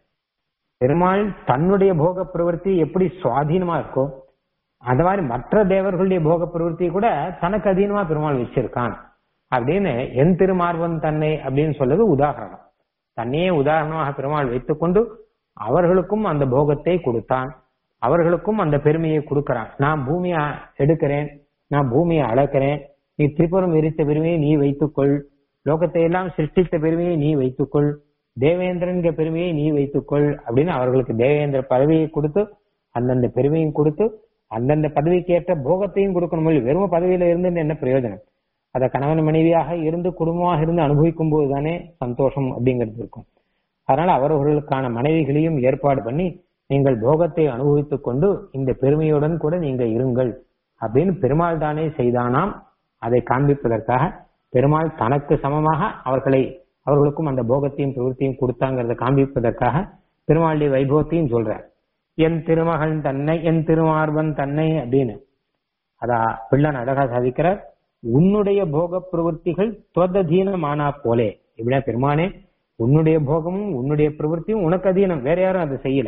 பெருமாள் தன்னுடைய போக பிரவൃத்தி எப்படி சுவாதீனமா இருக்கோ அந்த மாதிரி மற்ற தேவர்களுடைய போக பிரவൃத்தி கூட தனக்கு அதீனமா பெருமாள் வச்சிருக்கான் அப்படின்னு என் திருமார்வன் தன்னை அப்படின்னு சொல்றது உதாரணம் தன்னையே உதாரணமாக பெருமாள் வைத்துக்கொண்டு அவர்களுக்கும் அந்த போகத்தை கொடுத்தான் அவர்களுக்கும் அந்த பெருமையை கொடுக்கறான் நான் பூமியை எடுக்கிறேன் நான் பூமியை அளக்கிறேன் நீ திரிபுரம் எரித்த பெருமையை நீ வைத்துக்கொள் லோகத்தை எல்லாம் சிருஷ்டித்த பெருமையை நீ வைத்துக்கொள் தேவேந்திரன்கிற பெருமையை நீ வைத்துக்கொள் அப்படின்னு அவர்களுக்கு தேவேந்திர பதவியை கொடுத்து அந்தந்த பெருமையும் கொடுத்து அந்தந்த பதவிக்கு ஏற்ற போகத்தையும் கொடுக்கணும் இல்லையா? வெறும் பதவியில இருந்து என்ன பிரயோஜனம் அத கணவன் மனைவியாக இருந்து குடும்பமாக இருந்து அனுபவிக்கும் போது தானே சந்தோஷம் அப்படிங்கிறது இருக்கும் அதனால அவர்களுக்கான மனைவிகளையும் ஏற்பாடு பண்ணி நீங்கள் போகத்தை அனுபவித்துக் கொண்டு இந்த பெருமையுடன் கூட நீங்க இருங்கள் அப்படின்னு பெருமாள் தானே செய்தானாம் அதை காண்பிப்பதற்காக பெருமாள் தனக்கு சமமாக அவர்களை அவர்களுக்கும் அந்த போகத்தையும் பிரவൃத்தியும் கொடுத்தாங்கிறத காண்பிப்பதற்காக பெருமாளுடைய வைபவத்தையும் சொல்றார் என் திருமகன் தன்னை என் திருமார்பன் தன்னை அப்படின்னு அதா பிள்ளன் அழகா சாதிக்கிறார் உன்னுடைய போக பிரவൃத்திகள் துவதீனமானா போலே இப்படியா பெருமானே உன்னுடைய போகமும் உன்னுடைய பிரவൃத்தியும் உனக்கு அதீனம் வேற யாரும் அதை செய்யல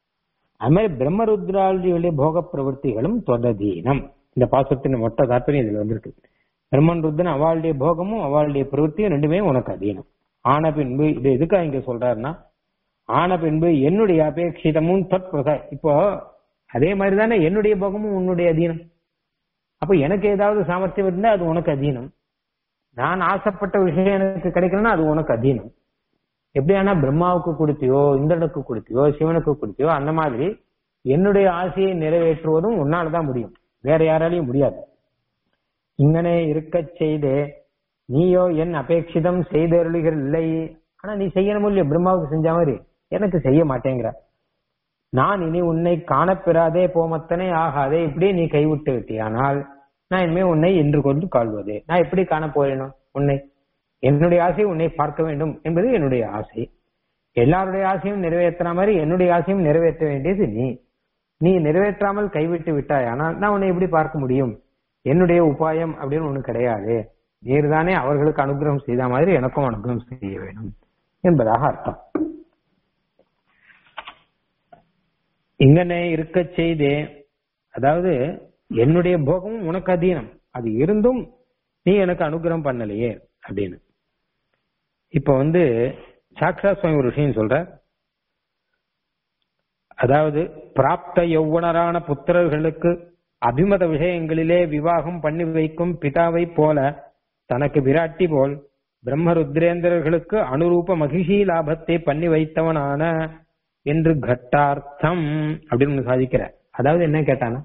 அது மாதிரி பிரம்மருத்ராளுடைய போக பிரவൃத்திகளும் தொததீனம் இந்த பாசத்தின் மொத்த தாற்பயம் இதுல வந்திருக்கு பிரம்மன் ருத்ரன் அவளுடைய போகமும் அவளுடைய பிரவൃத்தியும் ரெண்டுமே உனக்கு அதீனம் ஆன பின்பு இது எதுக்காக இங்க சொல்றாருன்னா ஆன பின்பு என்னுடைய அபேட்சிதமும் தற்பிரசா இப்போ அதே மாதிரி தானே என்னுடைய போகமும் உன்னுடைய அதீனம் அப்ப எனக்கு ஏதாவது சாமர்த்தியம் இருந்தா அது உனக்கு அதீனம் நான் ஆசைப்பட்ட விஷயம் எனக்கு கிடைக்கலன்னா அது உனக்கு அதீனம் எப்படி ஆனா பிரம்மாவுக்கு கொடுத்தியோ இந்திரனுக்கு கொடுத்தியோ சிவனுக்கு கொடுத்தியோ அந்த மாதிரி என்னுடைய ஆசையை நிறைவேற்றுவதும் உன்னால தான் முடியும் வேற யாராலையும் முடியாது இங்கனே இருக்கச் செய்தே நீயோ என் அபேட்சிதம் செய்தருளுகிற இல்லை ஆனா நீ செய்யணும் இல்லையோ பிரம்மாவுக்கு செஞ்ச மாதிரி எனக்கு செய்ய மாட்டேங்கிற நான் இனி உன்னை காணப்பெறாதே போமத்தனே ஆகாதே இப்படி நீ கைவிட்டு விட்டியானால் நான் இனிமே உன்னை என்று கொண்டு கால்வது நான் எப்படி காண போறேனோ உன்னை என்னுடைய ஆசை உன்னை பார்க்க வேண்டும் என்பது என்னுடைய ஆசை எல்லாருடைய ஆசையும் நிறைவேற்றுற மாதிரி என்னுடைய ஆசையும் நிறைவேற்ற வேண்டியது நீ நீ நிறைவேற்றாமல் கைவிட்டு விட்டாய் ஆனால் நான் உன்னை எப்படி பார்க்க முடியும் என்னுடைய உபாயம் அப்படின்னு ஒண்ணு கிடையாது நீர்தானே அவர்களுக்கு அனுகிரகம் செய்த மாதிரி எனக்கும் அனுகிரகம் செய்ய வேண்டும் என்பதாக அர்த்தம் இங்கனே இருக்க செய்தே அதாவது என்னுடைய போகமும் உனக்கு அதீனம் அது இருந்தும் நீ எனக்கு அனுகிரகம் பண்ணலையே அப்படின்னு இப்ப வந்து சாக்ஷா சுவாமி ஒரு விஷயம் சொல்ற அதாவது பிராப்த யௌவனரான புத்திரர்களுக்கு அபிமத விஷயங்களிலே விவாகம் பண்ணி வைக்கும் பிதாவை போல தனக்கு விராட்டி போல் பிரம்மருத்ரேந்திரர்களுக்கு அனுரூப மகிஷி லாபத்தை பண்ணி வைத்தவனான என்று கட்டார்த்தம் அப்படின்னு ஒண்ணு சாதிக்கிற அதாவது என்ன கேட்டானா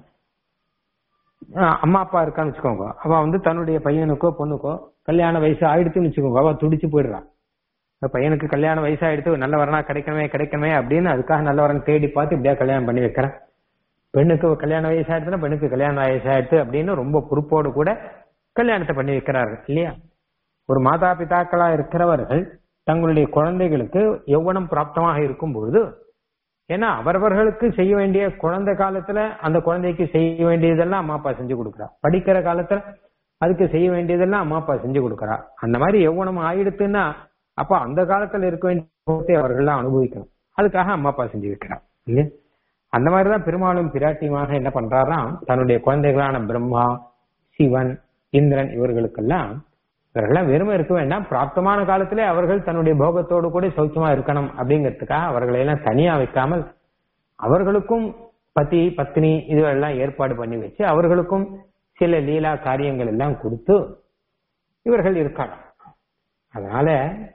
ஆஹ் அம்மா அப்பா இருக்கான்னு வச்சுக்கோங்க அவ வந்து தன்னுடைய பையனுக்கோ பொண்ணுக்கோ கல்யாண வயசு ஆயிடுத்துன்னு வச்சுக்கோங்க அவ துடிச்சு போயிடுறான் அந்த பையனுக்கு கல்யாண வயசாயிடுத்து நல்ல வரனா கிடைக்கணுமே கிடைக்கணுமே அப்படின்னு அதுக்காக நல்ல வரன் தேடி பார்த்து இப்படியா கல்யாணம் பண்ணி வைக்கிறேன் பெண்ணுக்கு கல்யாண வயசாயிடுச்சுன்னா பெண்ணுக்கு கல்யாண வயசாயிடுச்சு அப்படின்னு ரொம்ப பொறுப்போடு கூட கல்யாணத்தை பண்ணி வைக்கிறார்கள் இல்லையா ஒரு மாதா பிதாக்களா இருக்கிறவர்கள் தங்களுடைய குழந்தைகளுக்கு எவ்வளம் பிராப்தமாக இருக்கும் பொழுது ஏன்னா அவரவர்களுக்கு செய்ய வேண்டிய குழந்தை காலத்துல அந்த குழந்தைக்கு செய்ய வேண்டியதெல்லாம் அம்மா அப்பா செஞ்சு கொடுக்குறா படிக்கிற காலத்துல அதுக்கு செய்ய வேண்டியதெல்லாம் அம்மா அப்பா செஞ்சு கொடுக்குறா அந்த மாதிரி எவ்வளவு ஆயிடுத்துன்னா அப்ப அந்த காலத்துல இருக்க வேண்டிய சுகத்தை அவர்கள்லாம் அனுபவிக்கணும் அதுக்காக அம்மா அப்பா செஞ்சு வைக்கிறா இல்லையா அந்த மாதிரிதான் பெருமாளும் பிராட்டியுமாக என்ன பண்றாராம் தன்னுடைய குழந்தைகளான பிரம்மா சிவன் இந்திரன் இவர்களுக்கெல்லாம் இவர்கள்லாம் வெறுமை இருக்க வேண்டாம் பிராப்தமான காலத்திலே அவர்கள் தன்னுடைய போகத்தோடு கூட சௌக்கியமா இருக்கணும் அப்படிங்கிறதுக்காக அவர்களை எல்லாம் தனியா வைக்காமல் அவர்களுக்கும் பதி பத்னி இதுவெல்லாம் ஏற்பாடு பண்ணி வச்சு அவர்களுக்கும் சில லீலா காரியங்கள் எல்லாம் கொடுத்து இவர்கள் இருக்காங்க அதனால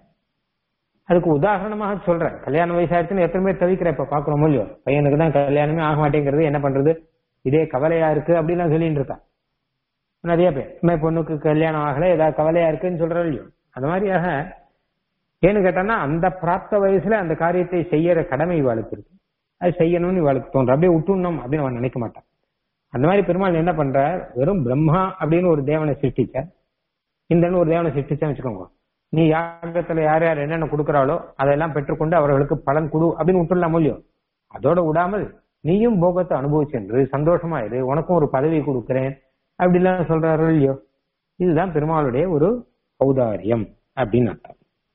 அதுக்கு உதாரணமாக சொல்றேன் கல்யாண வயசாயிருச்சுன்னு எத்தனை பேர் தவிக்கிற இப்ப பாக்குறோம் இல்லையோ பையனுக்கு தான் கல்யாணமே ஆக மாட்டேங்கிறது என்ன பண்றது இதே கவலையா இருக்கு அப்படின்னு நான் சொல்லிட்டு இருக்கான் நிறைய பேர் இந்த பொண்ணுக்கு கல்யாணம் ஆகல ஏதாவது கவலையா இருக்குன்னு சொல்றோம் இல்லையோ அந்த மாதிரியாக ஏன்னு கேட்டான்னா அந்த பிராப்த வயசுல அந்த காரியத்தை செய்யற கடமை இவாளுக்கு இருக்கு அது செய்யணும்னு இவாளுக்கு தோன்றும் அப்படியே விட்டுணும் அப்படின்னு அவன் நினைக்க மாட்டான் அந்த மாதிரி பெருமாள் என்ன பண்றார் வெறும் பிரம்மா அப்படின்னு ஒரு தேவனை சிருஷ்டிச்ச இந்திரன் ஒரு தேவனை சிருஷ்டிச்சா வச்சுக்கோங்க நீ யாகத்துல யார் யார் என்னென்ன கொடுக்கறாளோ அதெல்லாம் பெற்றுக்கொண்டு அவர்களுக்கு பலன் கொடு அப்படின்னு விட்டுடலாம் இல்லையோ அதோட விடாமல் நீயும் போகத்தை அனுபவிச்சென்று சந்தோஷமா இரு உனக்கும் ஒரு பதவி கொடுக்கிறேன் அப்படிலாம் சொல்றாரு இல்லையோ இதுதான் பெருமாளுடைய ஒரு ஔதாரியம் அப்படின்னு அர்த்தம்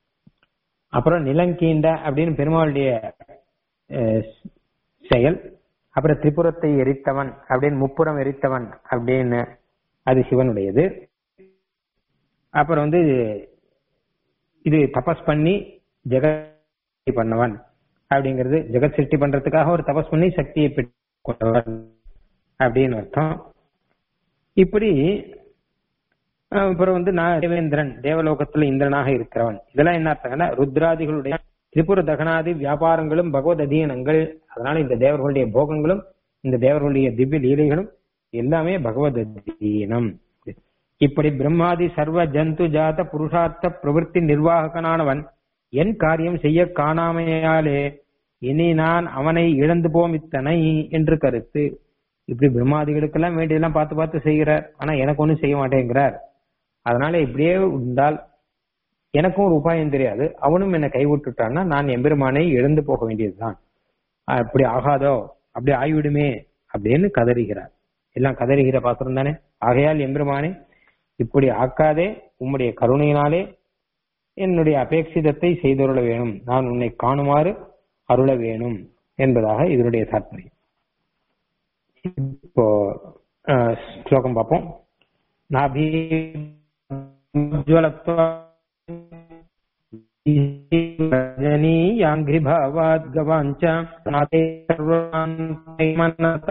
அப்புறம் நிலங்கீண்ட அப்படின்னு பெருமாளுடைய அஹ், செயல் அப்புறம் திரிபுரத்தை எரித்தவன் அப்படின்னு முப்புறம் எரித்தவன் அப்படின்னு அது சிவனுடையது அப்புறம் வந்து இது தபஸ் பண்ணி ஜெகத் பண்ணவன் அப்படிங்கிறது ஜெகத் சிருஷ்டி பண்றதுக்காக ஒரு தபஸ் பண்ணி சக்தியை பெற்றுக்கொண்டவன் அப்படின்னு அர்த்தம் இப்படி அஹ், அப்புறம் வந்து நான் தேவேந்திரன் தேவலோகத்துல இந்திரனாக இருக்கிறவன் இதெல்லாம் என்ன அர்த்தம்னா ருத்ராதிகளுடைய திரிபுர தகனாதி வியாபாரங்களும் பகவத் அதீனங்கள் அதனால இந்த தேவர்களுடைய போகங்களும் இந்த தேவர்களுடைய திவ்ய லீலைகளும் எல்லாமே பகவத் அதீனம் இப்படி பிரம்மாதி சர்வ ஜந்து ஜாத புருஷார்த்த பிரவൃத்தி நிர்வாகனானவன் என் காரியம் செய்ய காணாமையாலே இனி நான் அவனை இழந்து போம் இத்தனை என்று கருத்து இப்படி பிரம்மாதிகளுக்கெல்லாம் வேண்டியதெல்லாம் பார்த்து பார்த்து செய்கிறார் ஆனா எனக்கு ஒண்ணும் செய்ய மாட்டேங்கிறார் அதனால இப்படியே இருந்தால் எனக்கும் ஒரு உபாயம் தெரியாது அவனும் என்னை கைவிட்டுட்டான்னா நான் எம்பெருமானை இழந்து போக வேண்டியதுதான் அப்படி ஆகாதோ அப்படி ஆகிவிடுமே அப்படின்னு கதறுகிறார் எல்லாம் கதறுகிற பாத்திரம் தானே ஆகையால் எம்பெருமானே இப்படி ஆக்காதே உம்முடைய கருணையினாலே என்னுடைய அபேட்சிதத்தை செய்தருள வேணும் நான் உன்னை காணுமாறு அருள வேணும் என்பதாக இதனுடைய தாற்பயம் இப்போ அஹ், ஸ்லோகம் பார்ப்போம் நாபி ஜனீயாங்கிரிபாவாத் கவாஞ்ச நாதே சர்வான் மன்னத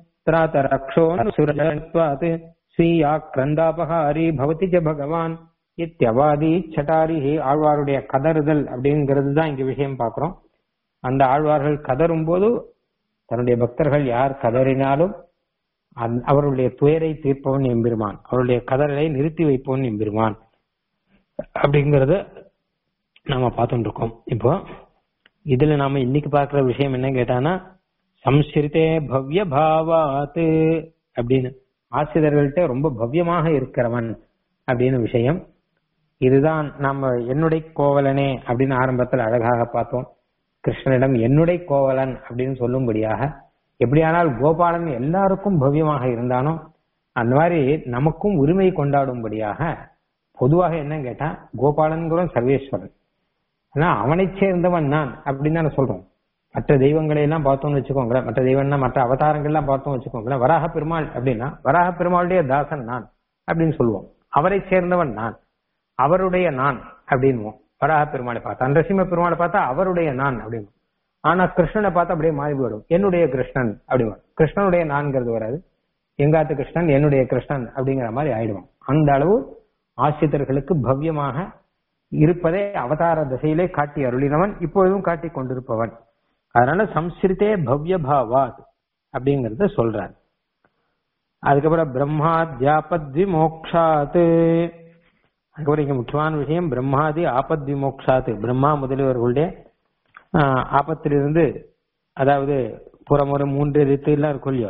त्रातरक्षो सुरजत्वात् स्वीयाक्रन्दापहारी भवति च भगवान् இத்தியவாதி சட்டாரிஹி ஆழ்வாருடைய கதறுதல் அப்படிங்கிறது தான் இங்க விஷயம் பார்க்கிறோம் அந்த ஆழ்வார்கள் கதரும் போது தன்னுடைய பக்தர்கள் யார் கதறினாலும் அந்த- அவருடைய துயரை தீர்ப்பவன் எம்பெருமான் அவருடைய கதறலை நிறுத்தி வைப்பவன் எம்பெருமான் அப்படிங்கறத நாம பார்த்துட்டு இருக்கோம் இப்போ இதுல நாம இன்னைக்கு பார்க்கிற விஷயம் என்ன கேட்டானா சம்ஸ்கிருதே பவ்ய பாவாத் அப்படின்னு ஆசிரியர்கள்ட்ட ரொம்ப பவ்யமாக இருக்கிறவன் அப்படின்னு விஷயம் இதுதான் நம்ம என்னுடைய கோவலனே அப்படின்னு ஆரம்பத்தில் அழகாக பார்த்தோம் கிருஷ்ணனிடம் என்னுடைய கோவலன் அப்படின்னு சொல்லும்படியாக எப்படியானால் கோபாலன் எல்லாருக்கும் பவ்யமாக இருந்தானோ அந்த மாதிரி நமக்கும் உரிமை கொண்டாடும்படியாக பொதுவாக என்ன கேட்டா கோபாலன்கிறோம் சர்வேஸ்வரன் ஆனா அவனை சேர்ந்தவன் நான் அப்படின்னு தானே சொல்றோம் மற்ற தெய்வங்களை எல்லாம் பார்த்தோம்னு வச்சுக்கோங்களேன் மற்ற தெய்வம்னா மற்ற அவதாரங்கள் எல்லாம் பார்த்தோம் வச்சுக்கோங்களேன் வராக பெருமாள் அப்படின்னா வராக பெருமாளுடைய தாசன் நான் அப்படின்னு சொல்லுவோம் அவரை சேர்ந்தவன் நான் அவருடைய நான் அப்படின்வோம் வராக பெருமாளை பார்த்தா நரசிம்ம பெருமாளை பார்த்தா அவருடைய நான் அப்படின்னு ஆனா கிருஷ்ணனை பார்த்தா அப்படியே மாறி போயிடும் என்னுடைய கிருஷ்ணன் அப்படிவான் கிருஷ்ணனுடைய நான்கிறது வராது எங்காத்து கிருஷ்ணன் என்னுடைய கிருஷ்ணன் அப்படிங்கிற மாதிரி ஆயிடுவான் அந்த அளவு ஆசிரியர்களுக்கு பவ்யமாக இருப்பதை அவதார திசையிலே காட்டி அருளினவன் இப்பொழுதும் காட்டி கொண்டிருப்பவன் அதனால சம்ஸ்கிருதே பவ்ய பாவாத் அப்படிங்கறத சொல்றார் அதுக்கப்புறம் பிரம்மாத்யாபத் விமோக்ஷாத் அதுக்கப்புறம் இங்க முக்கியமான விஷயம் பிரம்மாதி ஆபத் விமோக்ஷாத் பிரம்மா முதலியவர்களுடைய ஆஹ், ஆபத்திலிருந்து அதாவது புறமுறை மூன்று ரித்து எல்லாம் இருக்கும் இல்லையோ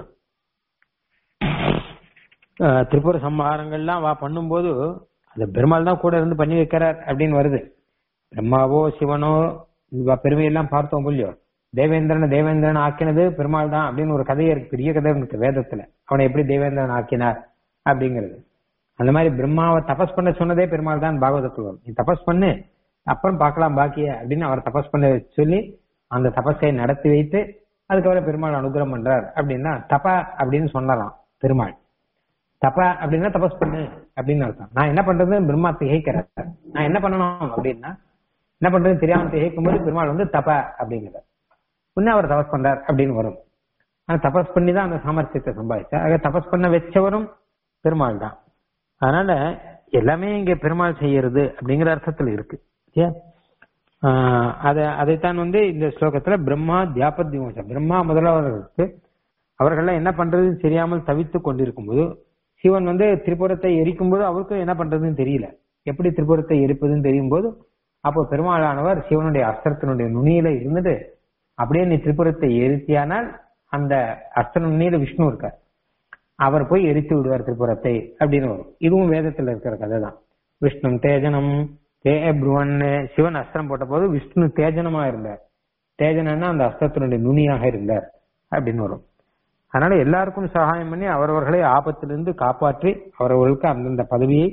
ஆஹ், திரிபுர சம்ஹாரங்கள்லாம் வா பண்ணும்போது அந்த பெருமாள் தான் கூட இருந்து பண்ணி வைக்கிறார் அப்படின்னு வருது பிரம்மாவோ சிவனோ இவ பெருமையெல்லாம் பார்த்தோம் இல்லையோ தேவேந்திரனை தேவேந்திரன் ஆக்கினது பெருமாள் தான் அப்படின்னு ஒரு கதையே இருக்கு பெரிய கதை இருக்கு வேதத்துல அவனை எப்படி தேவேந்திரன் ஆக்கினார் அப்படிங்கிறது அந்த மாதிரி பிரம்மாவை தபஸ் பண்ண சொன்னதே பெருமாள் தான் பாகவதத்தில் வரும் நீ தபஸ் பண்ணு அப்புறம் பார்க்கலாம் பாக்கிய அப்படின்னு அவர் தபஸ் பண்ண சொல்லி அந்த தபஸை நடத்தி வைத்து அதுக்கப்புறம் பெருமாள் அனுகிரகம் பண்றார் அப்படின்னா தப அப்படின்னு சொன்னலாம் பெருமாள் தப அப்படின்னா தபஸ் பண்ணு அப்படின்னு அர்த்தம் நான் என்ன பண்றது பிரம்மா திகைக்கிறார் நான் என்ன பண்ணணும் அப்படின்னா என்ன பண்றது தெரியாம திகைக்கும் போது பெருமாள் வந்து தப அப்படிங்கிறார் உடனே அவர் தபஸ் பண்றார் அப்படின்னு வரும் ஆனா தபஸ் பண்ணி தான் அந்த சாமர்த்தியத்தை சம்பாதிச்சார் ஆக தபஸ் பண்ண வச்சவரும் பெருமாள் தான் அதனால எல்லாமே இங்க பெருமாள் செய்யறது அப்படிங்கிற அர்த்தத்துல இருக்கு சரியா? ஆஹ் அத அதைத்தான் வந்து இந்த ஸ்லோகத்துல பிரம்மா தியாபத் விமோசம் பிரம்மா முதலாளர்களுக்கு அவர்கள்லாம் என்ன பண்றதுன்னு தெரியாமல் தவித்து கொண்டிருக்கும் போது சிவன் வந்து திரிபுரத்தை எரிக்கும் போது அவருக்கும் என்ன பண்றதுன்னு தெரியல எப்படி திரிபுரத்தை எரிப்பதுன்னு தெரியும் போது அப்போ பெருமாளானவர் சிவனுடைய அஸ்திரத்தினுடைய நுனியில இருந்துட்டு அப்படியே நீ திரிபுரத்தை எரித்தியானால் அந்த அஸ்திர நுனியில விஷ்ணு இருக்கார் அவர் போய் எரித்து விடுவார் திரிபுரத்தை அப்படின்னு வரும் இதுவும் வேதத்துல இருக்கிற கதை தான் விஷ்ணு தேஜனம் தே புருவன் சிவன் அஸ்திரம் போட்ட போது விஷ்ணு தேஜனமா இருந்தார் தேஜனன்னா அந்த அஸ்திரத்தினுடைய நுனியாக இருந்தார் அப்படின்னு வரும் அதனால எல்லாருக்கும் சகாயம் பண்ணி அவரவர்களை ஆபத்திலிருந்து காப்பாற்றி அவரவர்களுக்கு அந்தந்த பதவியை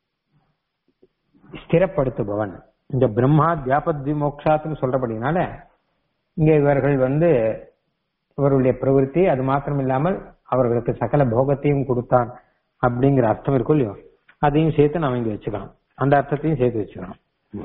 ஸ்திரப்படுத்துபவன் இந்த பிரம்மா தியாபத் விமோக்ஷாத்னு சொல்றபடினால இங்க இவர்கள் வந்து இவருடைய பிரவருத்தி அது மாத்திரம் இல்லாமல் அவர்களுக்கு சகல போகத்தையும் கொடுத்தான் அப்படிங்கிற அர்த்தம் இருக்கும் இல்லையோ அதையும் சேர்த்து நாம இங்க வச்சுக்கலாம் அந்த அர்த்தத்தையும் சேர்த்து வச்சுக்கலாம்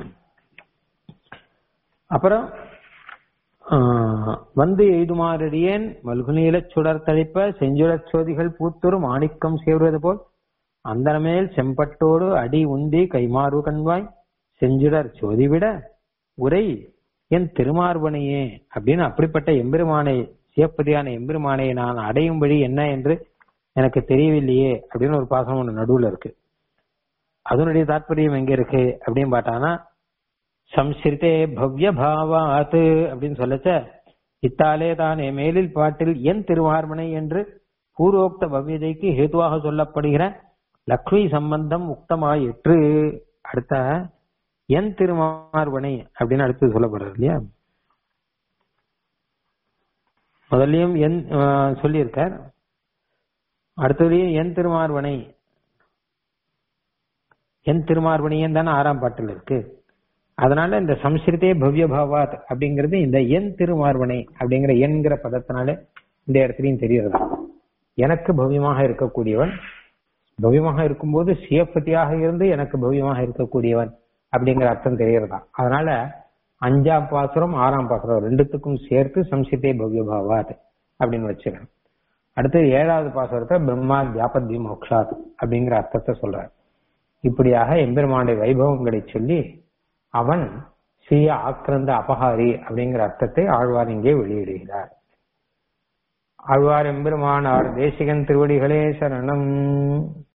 அப்புறம் ஆஹ், வந்து எய்துமாறடியேன் மல்குநீலச் சுடர் தழிப்ப செஞ்சுடச் சோதிகள் பூத்துரும் மாணிக்கம் சேர்வது போல் அந்தனமேல் செம்பட்டோடு அடி உந்தி கைமாறு கண்வாய் செஞ்சுடர் சோதிவிட உரை என் திருமார்பனையே அப்படின்னு அப்படிப்பட்ட எம்பெருமானை சிவப்பதியான எம்பெருமானை நான் அடையும் வழி என்ன என்று எனக்கு தெரியவில்லையே அப்படின்னு ஒரு பாசனம் ஒண்ணு நடுவுல இருக்கு அதனுடைய தாற்பயம் எங்க இருக்கு அப்படின்னு பார்த்தானா சம்ஸ்கிருதே பவ்ய பாவாத் அப்படின்னு சொல்லச்ச இத்தாலே தானே மேலில் பாட்டில் என் திருவார்மனை என்று பூர்வோக்த பவ்யதைக்கு ஹேதுவாக சொல்லப்படுகிற லக்ஷ்மி சம்பந்தம் உக்தமாயிற்று அடுத்த என் திருமார்வனை அப்படின்னு அடுத்து சொல்லப்படுறது இல்லையா முதல்லயும் என் ஆஹ், சொல்லியிருக்கார் அடுத்ததுலயும் என் திருமார்வனை என் திருமார்வணியன் தானே ஆறாம் பாட்டில் இருக்கு அதனால இந்த சம்ஸ்கிருதே பவ்ய பாவாத் அப்படிங்கிறது இந்த என் திருமார்வனை அப்படிங்கிற என்கிற பதத்தினால இந்த இடத்துலயும் தெரியறது எனக்கு பவ்யமாக இருக்கக்கூடியவன் பவ்யமாக இருக்கும்போது சிவபதியாக இருந்து எனக்கு பவ்யமாக இருக்கக்கூடியவன் அப்படிங்கிற அர்த்தம் தெரியறதா அதனால அஞ்சாம் பாசுரம் ஆறாம் பாசுரம் ரெண்டுத்துக்கும் சேர்த்து சம்ஸ்கிருதே பவ்ய பாவாத் அப்படின்னு வச்சுக்கணும் அடுத்து ஏழாவது பாசுரத்தை பிரம்மா தியாபத்வி மோக்ஷாத் அப்படிங்கிற அர்த்தத்தை சொல்றார் இப்படியாக எம்பெருமானுடைய வைபவங்களை சொல்லி அவன் சுய ஆக்கிரந்த அபகாரி அப்படிங்கிற அர்த்தத்தை ஆழ்வார் இங்கே வெளியிடுகிறார் ஆழ்வார் எம்பெருமானார் தேசிகன் திருவடிகளே சரணம்